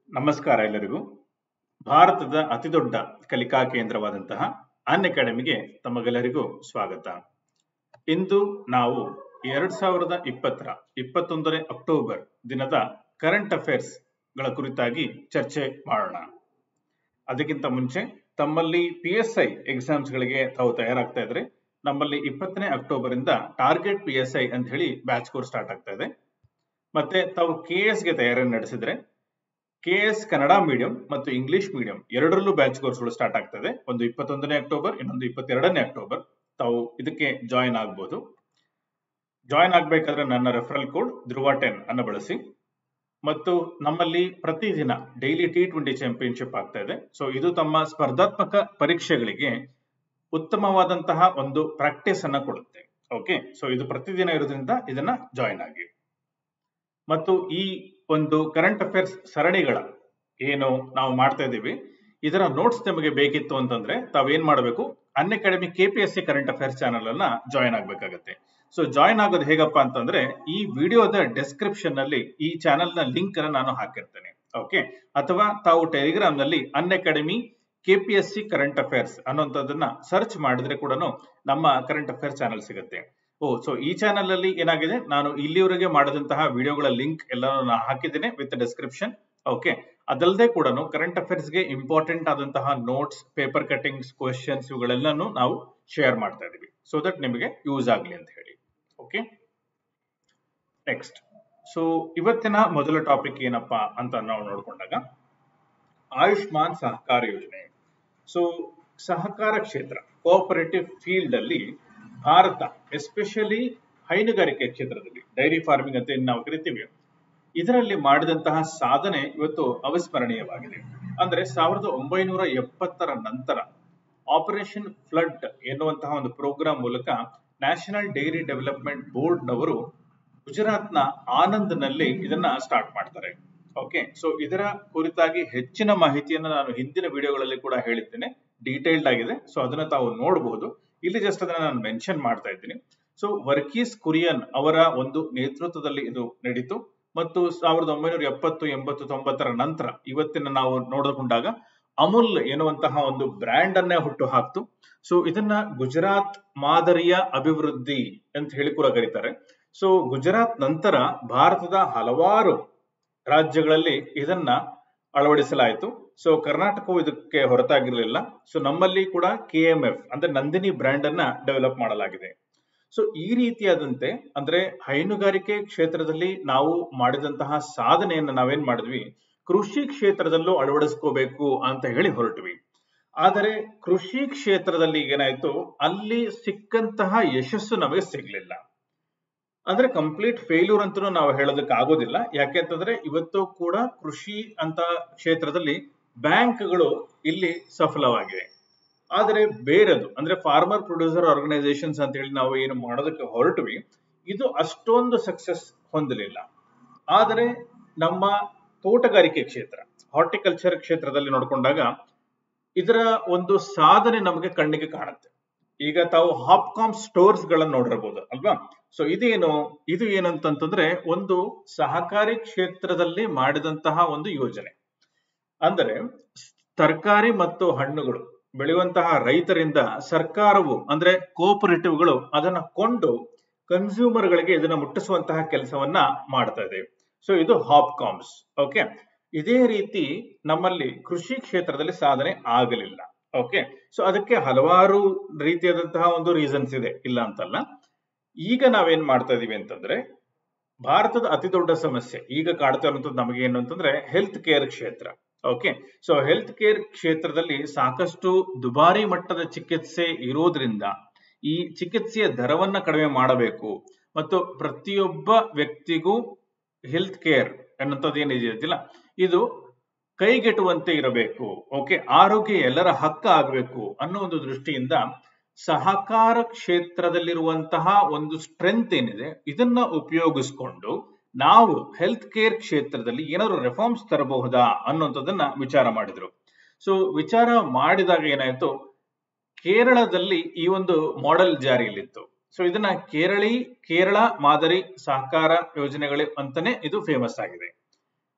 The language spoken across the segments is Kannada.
ನಮಸ್ಕಾರ ಎಲ್ಲರಿಗೂ ಭಾರತದ ಅತಿದೊಡ್ಡ ಕಲಿಕಾ ಕೇಂದ್ರವಾದಂತಹ ಅನ್ ಅಕಾಡೆಮಿಗೆ ತಮಗೆಲ್ಲರಿಗೂ ಸ್ವಾಗತ ಇಂದು ನಾವು ಎರಡ್ ಸಾವಿರದ ಇಪ್ಪತ್ತರ ಇಪ್ಪತ್ತೊಂದನೇ ಅಕ್ಟೋಬರ್ ದಿನದ ಕರೆಂಟ್ ಅಫೇರ್ಸ್ ಗಳ ಕುರಿತಾಗಿ ಚರ್ಚೆ ಮಾಡೋಣ ಅದಕ್ಕಿಂತ ಮುಂಚೆ ತಮ್ಮಲ್ಲಿ ಪಿ ಎಸ್ ಐ ಎಕ್ಸಾಮ್ಸ್ ಗಳಿಗೆ ತಾವು ತಯಾರಾಗ್ತಾ ಇದ್ರೆ ನಮ್ಮಲ್ಲಿ ಇಪ್ಪತ್ತನೇ ಅಕ್ಟೋಬರ್ ಇಂದ ಟಾರ್ಗೆಟ್ ಪಿ ಎಸ್ ಐ ಅಂತ ಹೇಳಿ ಬ್ಯಾಚ್ ಕೋರ್ಸ್ ಸ್ಟಾರ್ಟ್ ಆಗ್ತಾ ಇದೆ ಮತ್ತೆ ತಾವು ಕೆ ಎಸ್ ಗೆ ತಯಾರಿ ನಡೆಸಿದ್ರೆ ಕೆ ಎಸ್ ಕನ್ನಡ ಮೀಡಿಯಂ ಮತ್ತು ಇಂಗ್ಲಿಷ್ ಮೀಡಿಯಂ ಎರಡರಲ್ಲೂ ಬ್ಯಾಚ್ ಕೋರ್ಸ್ಗಳು ಸ್ಟಾರ್ಟ್ ಆಗ್ತದೆ ಒಂದು ಇಪ್ಪತ್ತೊಂದನೇ ಅಕ್ಟೋಬರ್ ಇನ್ನೊಂದು ಇಪ್ಪತ್ತೆರಡನೇ ಅಕ್ಟೋಬರ್ ತಾವು ಇದಕ್ಕೆ ಜಾಯಿನ್ ಆಗ್ಬೋದು ಜಾಯಿನ್ ಆಗ್ಬೇಕಾದ್ರೆ ನನ್ನ ರೆಫರಲ್ ಕೋಡ್ ಧ್ರುವ ಟೆನ್ ಅನ್ನು ಬಳಸಿ ಮತ್ತು ನಮ್ಮಲ್ಲಿ ಪ್ರತಿದಿನ ಡೈಲಿ ಟಿ ಟ್ವೆಂಟಿ ಚಾಂಪಿಯನ್ಶಿಪ್ ಆಗ್ತಾ ಇದೆ ಸೊ ಇದು ತಮ್ಮ ಸ್ಪರ್ಧಾತ್ಮಕ ಪರೀಕ್ಷೆಗಳಿಗೆ ಉತ್ತಮವಾದಂತಹ ಒಂದು ಪ್ರಾಕ್ಟೀಸ್ ಅನ್ನ ಕೊಡುತ್ತೆ ಓಕೆ ಸೊ ಇದು ಪ್ರತಿದಿನ ಇರೋದ್ರಿಂದ ಇದನ್ನ ಜಾಯಿನ್ ಆಗಿ ಮತ್ತು ಈ ಒಂದು ಕರೆಂಟ್ ಅಫೇರ್ಸ್ ಸರಣಿಗಳ ಏನು ನಾವು ಮಾಡ್ತಾ ಇದ್ದೀವಿ ಇದರ ನೋಟ್ಸ್ ನಿಮಗೆ ಬೇಕಿತ್ತು ಅಂತಂದ್ರೆ ತಾವೇನ್ ಮಾಡಬೇಕು Unacademy K P S C current affairs channel ಅನ್ನ ಜಾಯಿನ್ ಆಗ್ಬೇಕಾಗತ್ತೆ ಸೊ ಜಾಯಿನ್ ಆಗೋದು ಹೇಗಪ್ಪ ಅಂತಂದ್ರೆ ಈ ವಿಡಿಯೋದ ಡಿಸ್ಕ್ರಿಪ್ಷನ್ ನಲ್ಲಿ ಈ ಚಾನೆಲ್ ನ ಲಿಂಕ್ ಅನ್ನ ನಾನು ಹಾಕಿರ್ತೇನೆ ಓಕೆ ಅಥವಾ ತಾವು ಟೆಲಿಗ್ರಾಮ್ ನಲ್ಲಿ Unacademy K P S C current affairs ಅನ್ನುವಂಥದ್ದನ್ನ ಸರ್ಚ್ ಮಾಡಿದ್ರೆ ಕೂಡ ನಮ್ಮ ಕರೆಂಟ್ ಅಫೇರ್ಸ್ ಚಾನಲ್ ಸಿಗುತ್ತೆ ಓ ಸೊ ಈ ಚಾನೆಲ್ ಅಲ್ಲಿ ಏನಾಗಿದೆ ನಾನು ಇಲ್ಲಿವರೆಗೆ ಮಾಡಿದಂತಹ ವಿಡಿಯೋಗಳ ಲಿಂಕ್ ಎಲ್ಲಾನು ನಾನು ಹಾಕಿದ್ದೇನೆ ವಿತ್ ಡಿಸ್ಕ್ರಿಪ್ಷನ್ ಓಕೆ ಅದಲ್ಲದೆ ಕೂಡ ಕರೆಂಟ್ ಅಫೇರ್ಸ್ ಗೆ ಇಂಪಾರ್ಟೆಂಟ್ ಆದಂತಹ ನೋಟ್ಸ್ ಪೇಪರ್ ಕಟಿಂಗ್ಸ್ ಕ್ವಶನ್ಸ್ ಇವುಗಳೆಲ್ಲನೂ ನಾವು ಶೇರ್ ಮಾಡ್ತಾ ಇದೀವಿ ಸೊ ದಟ್ ನಿಮಗೆ ಯೂಸ್ ಆಗಲಿ ಅಂತ ಹೇಳಿ ಓಕೆ ನೆಕ್ಸ್ಟ್ ಸೊ ಇವತ್ತಿನ ಮೊದಲ ಟಾಪಿಕ್ ಏನಪ್ಪಾ ಅಂತ ನಾವು ನೋಡ್ಕೊಂಡಾಗ ಆಯುಷ್ಮಾನ್ ಸಹಕಾರ ಯೋಜನೆ ಸೊ ಸಹಕಾರ ಕ್ಷೇತ್ರ ಕೋಆಪರೇಟಿವ್ ಫೀಲ್ಡ್ ಅಲ್ಲಿ ಭಾರತ ಎಸ್ಪೆಷಲಿ ಹೈನುಗಾರಿಕೆ ಕ್ಷೇತ್ರದಲ್ಲಿ ಡೈರಿ ಫಾರ್ಮಿಂಗ್ ಅಂತ ಏನ್ ನಾವು ಕರಿತೀವಿ ಇದರಲ್ಲಿ ಮಾಡಿದಂತಹ ಸಾಧನೆ ಇವತ್ತು ಅವಿಸ್ಮರಣೀಯವಾಗಿದೆ ಅಂದ್ರೆ ಸಾವಿರದ ಒಂಬೈನೂರ ಎಪ್ಪತ್ತರ ನಂತರ ಆಪರೇಷನ್ ಫ್ಲಡ್ ಎನ್ನುವಂತಹ ಒಂದು ಪ್ರೋಗ್ರಾಂ ಮೂಲಕ ನ್ಯಾಷನಲ್ ಡೈರಿ ಡೆವಲಪ್ಮೆಂಟ್ ಬೋರ್ಡ್ ನವರು ಗುಜರಾತ್ನ ಆನಂದ್ನಲ್ಲಿ ಇದನ್ನ ಸ್ಟಾರ್ಟ್ ಮಾಡ್ತಾರೆ ಓಕೆ ಸೊ ಇದರ ಕುರಿತಾಗಿ ಹೆಚ್ಚಿನ ಮಾಹಿತಿಯನ್ನು ನಾನು ಹಿಂದಿನ ವಿಡಿಯೋಗಳಲ್ಲಿ ಕೂಡ ಹೇಳಿದ್ದೇನೆ ಡೀಟೇಲ್ಡ್ ಆಗಿದೆ ಸೊ ಅದನ್ನ ತಾವು ನೋಡಬಹುದು ಇಲ್ಲಿ ಜಸ್ಟ್ ಅದನ್ನ ನಾನು ಮೆನ್ಷನ್ ಮಾಡ್ತಾ ಇದ್ದೀನಿ ಸೊ ವರ್ಕೀಸ್ ಕುರಿಯನ್ ಅವರ ಒಂದು ನೇತೃತ್ವದಲ್ಲಿ ಇದು ನಡೀತು ಮತ್ತು ಸಾವಿರದ ಒಂಬೈನೂರ ಎಪ್ಪತ್ತು ಎಂಬತ್ತು ತೊಂಬತ್ತರ ನಂತರ ಇವತ್ತಿನ ನಾವು ನೋಡಿಕೊಂಡಾಗ ಅಮುಲ್ ಎನ್ನುವಂತಹ ಒಂದು ಬ್ರ್ಯಾಂಡ್ ಅನ್ನೇ ಹುಟ್ಟು ಹಾಕ್ತು ಸೊ ಇದನ್ನ ಗುಜರಾತ್ ಮಾದರಿಯ ಅಭಿವೃದ್ಧಿ ಅಂತ ಹೇಳಿ ಕೂಡ ಕರೀತಾರೆ ಸೊ ಗುಜರಾತ್ ನಂತರ ಭಾರತದ ಹಲವಾರು ರಾಜ್ಯಗಳಲ್ಲಿ ಇದನ್ನ ಅಳವಡಿಸಲಾಯಿತು ಸೊ ಕರ್ನಾಟಕವು ಇದಕ್ಕೆ ಹೊರತಾಗಿರಲಿಲ್ಲ ಸೊ ನಮ್ಮಲ್ಲಿ ಕೂಡ ಕೆ ಎಂ ಎಫ್ ಅಂದ್ರೆ ನಂದಿನಿ ಬ್ರ್ಯಾಂಡ್ ಅನ್ನ ಡೆವಲಪ್ ಮಾಡಲಾಗಿದೆ ಸೊ ಈ ರೀತಿಯಾದಂತೆ ಅಂದ್ರೆ ಹೈನುಗಾರಿಕೆ ಕ್ಷೇತ್ರದಲ್ಲಿ ನಾವು ಮಾಡಿದಂತಹ ಸಾಧನೆಯನ್ನ ನಾವೇನ್ ಮಾಡಿದ್ವಿ ಕೃಷಿ ಕ್ಷೇತ್ರದಲ್ಲೂ ಅಳವಡಿಸ್ಕೋಬೇಕು ಅಂತ ಹೇಳಿ ಹೊರಟ್ವಿ ಆದರೆ ಕೃಷಿ ಕ್ಷೇತ್ರದಲ್ಲಿ ಏನಾಯ್ತು ಅಲ್ಲಿ ಸಿಕ್ಕಂತಹ ಯಶಸ್ಸು ನಮಗೆ ಸಿಗ್ಲಿಲ್ಲ ಅಂದ್ರೆ ಕಂಪ್ಲೀಟ್ ಫೇಲ್ಯೂರ್ ಅಂತೂ ನಾವು ಹೇಳೋದಕ್ಕೆ ಆಗೋದಿಲ್ಲ ಯಾಕೆಂತಂದ್ರೆ ಇವತ್ತು ಕೂಡ ಕೃಷಿ ಅಂತ ಕ್ಷೇತ್ರದಲ್ಲಿ ಬ್ಯಾಂಕ್ಗಳು ಇಲ್ಲಿ ಸಫಲವಾಗಿವೆ ಆದರೆ ಬೇರೆದು ಅಂದ್ರೆ ಫಾರ್ಮರ್ ಪ್ರೊಡ್ಯೂಸರ್ ಆರ್ಗನೈಸೇಷನ್ಸ್ ಅಂತ ಹೇಳಿ ನಾವು ಏನು ಮಾಡೋದಕ್ಕೆ ಹೊರಟ್ವಿ ಇದು ಅಷ್ಟೊಂದು ಸಕ್ಸಸ್ ಹೊಂದಲಿಲ್ಲ ಆದರೆ ನಮ್ಮ ತೋಟಗಾರಿಕೆ ಕ್ಷೇತ್ರ ಹಾರ್ಟಿಕಲ್ಚರ್ ಕ್ಷೇತ್ರದಲ್ಲಿ ನೋಡಿಕೊಂಡಾಗ ಇದರ ಒಂದು ಸಾಧನೆ ನಮಗೆ ಕಣ್ಣಿಗೆ ಕಾಣುತ್ತೆ ಈಗ ತಾವು ಹಾಪ್ಕಾಮ್ ಸ್ಟೋರ್ಸ್ ಗಳನ್ನ ನೋಡಿರಬಹುದು ಅಲ್ವಾ ಸೊ ಇದೇನು ಇದು ಏನಂತಂತಂದ್ರೆ ಒಂದು ಸಹಕಾರಿ ಕ್ಷೇತ್ರದಲ್ಲಿ ಮಾಡಿದಂತಹ ಒಂದು ಯೋಜನೆ ಅಂದರೆ ತರಕಾರಿ ಮತ್ತು ಹಣ್ಣುಗಳು ಬೆಳೆಯುವಂತಹ ರೈತರಿಂದ ಸರ್ಕಾರವು ಅಂದ್ರೆ ಕೋಪರೇಟಿವ್ಗಳು ಅದನ್ನ ಕೊಂಡು ಕನ್ಸ್ಯೂಮರ್ ಗಳಿಗೆ ಇದನ್ನ ಮುಟ್ಟಿಸುವಂತಹ ಕೆಲಸವನ್ನ ಮಾಡ್ತಾ ಇದೆ ಸೊ ಇದು ಹಾಪ್ಕಾಮ್ಸ್ ಓಕೆ ಇದೇ ರೀತಿ ನಮ್ಮಲ್ಲಿ ಕೃಷಿ ಕ್ಷೇತ್ರದಲ್ಲಿ ಸಾಧನೆ ಆಗಲಿಲ್ಲ ಓಕೆ ಸೊ ಅದಕ್ಕೆ ಹಲವಾರು ರೀತಿಯಾದಂತಹ ಒಂದು ರೀಸನ್ಸ್ ಇದೆ ಇಲ್ಲ ಅಂತಲ್ಲ ಈಗ ನಾವೇನ್ ಮಾಡ್ತಾ ಇದೀವಿ ಅಂತಂದ್ರೆ ಭಾರತದ ಅತಿ ದೊಡ್ಡ ಸಮಸ್ಯೆ ಈಗ ಕಾಡ್ತಾ ಇರುವಂತದ್ದು ನಮಗೆ ಏನು ಅಂತಂದ್ರೆ ಹೆಲ್ತ್ ಕೇರ್ ಕ್ಷೇತ್ರ ಓಕೆ ಸೊ ಹೆಲ್ತ್ ಕೇರ್ ಕ್ಷೇತ್ರದಲ್ಲಿ ಸಾಕಷ್ಟು ದುಬಾರಿ ಮಟ್ಟದ ಚಿಕಿತ್ಸೆ ಇರೋದ್ರಿಂದ ಈ ಚಿಕಿತ್ಸೆಯ ದರವನ್ನ ಕಡಿಮೆ ಮಾಡಬೇಕು ಮತ್ತು ಪ್ರತಿಯೊಬ್ಬ ವ್ಯಕ್ತಿಗೂ ಹೆಲ್ತ್ ಕೇರ್ ಅನ್ನೋಂಥದ್ದು ಏನಿದೆಯಲ್ಲ ಇದು ಕೈಗೆಟುವಂತೆ ಇರಬೇಕು ಓಕೆ ಆರೋಗ್ಯ ಎಲ್ಲರ ಹಕ್ಕ ಆಗಬೇಕು ಅನ್ನೋ ಒಂದು ದೃಷ್ಟಿಯಿಂದ ಸಹಕಾರ ಕ್ಷೇತ್ರದಲ್ಲಿರುವಂತಹ ಒಂದು ಸ್ಟ್ರೆಂತ್ ಏನಿದೆ ಇದನ್ನ ಉಪಯೋಗಿಸ್ಕೊಂಡು ನಾವು ಹೆಲ್ತ್ ಕೇರ್ ಕ್ಷೇತ್ರದಲ್ಲಿ ಏನಾದ್ರು ರಿಫಾರ್ಮ್ಸ್ ತರಬಹುದಾ ಅನ್ನುವಂಥದ್ದನ್ನ ವಿಚಾರ ಮಾಡಿದ್ರು ಸೊ ವಿಚಾರ ಮಾಡಿದಾಗ ಏನಾಯ್ತು ಕೇರಳದಲ್ಲಿ ಈ ಒಂದು ಮಾಡೆಲ್ ಜಾರಿಯಲ್ಲಿತ್ತು ಸೊ ಇದನ್ನ ಕೇರಳಿ ಕೇರಳ ಮಾದರಿ ಸಹಕಾರ ಯೋಜನೆಗಳು ಅಂತಾನೆ ಇದು ಫೇಮಸ್ ಆಗಿದೆ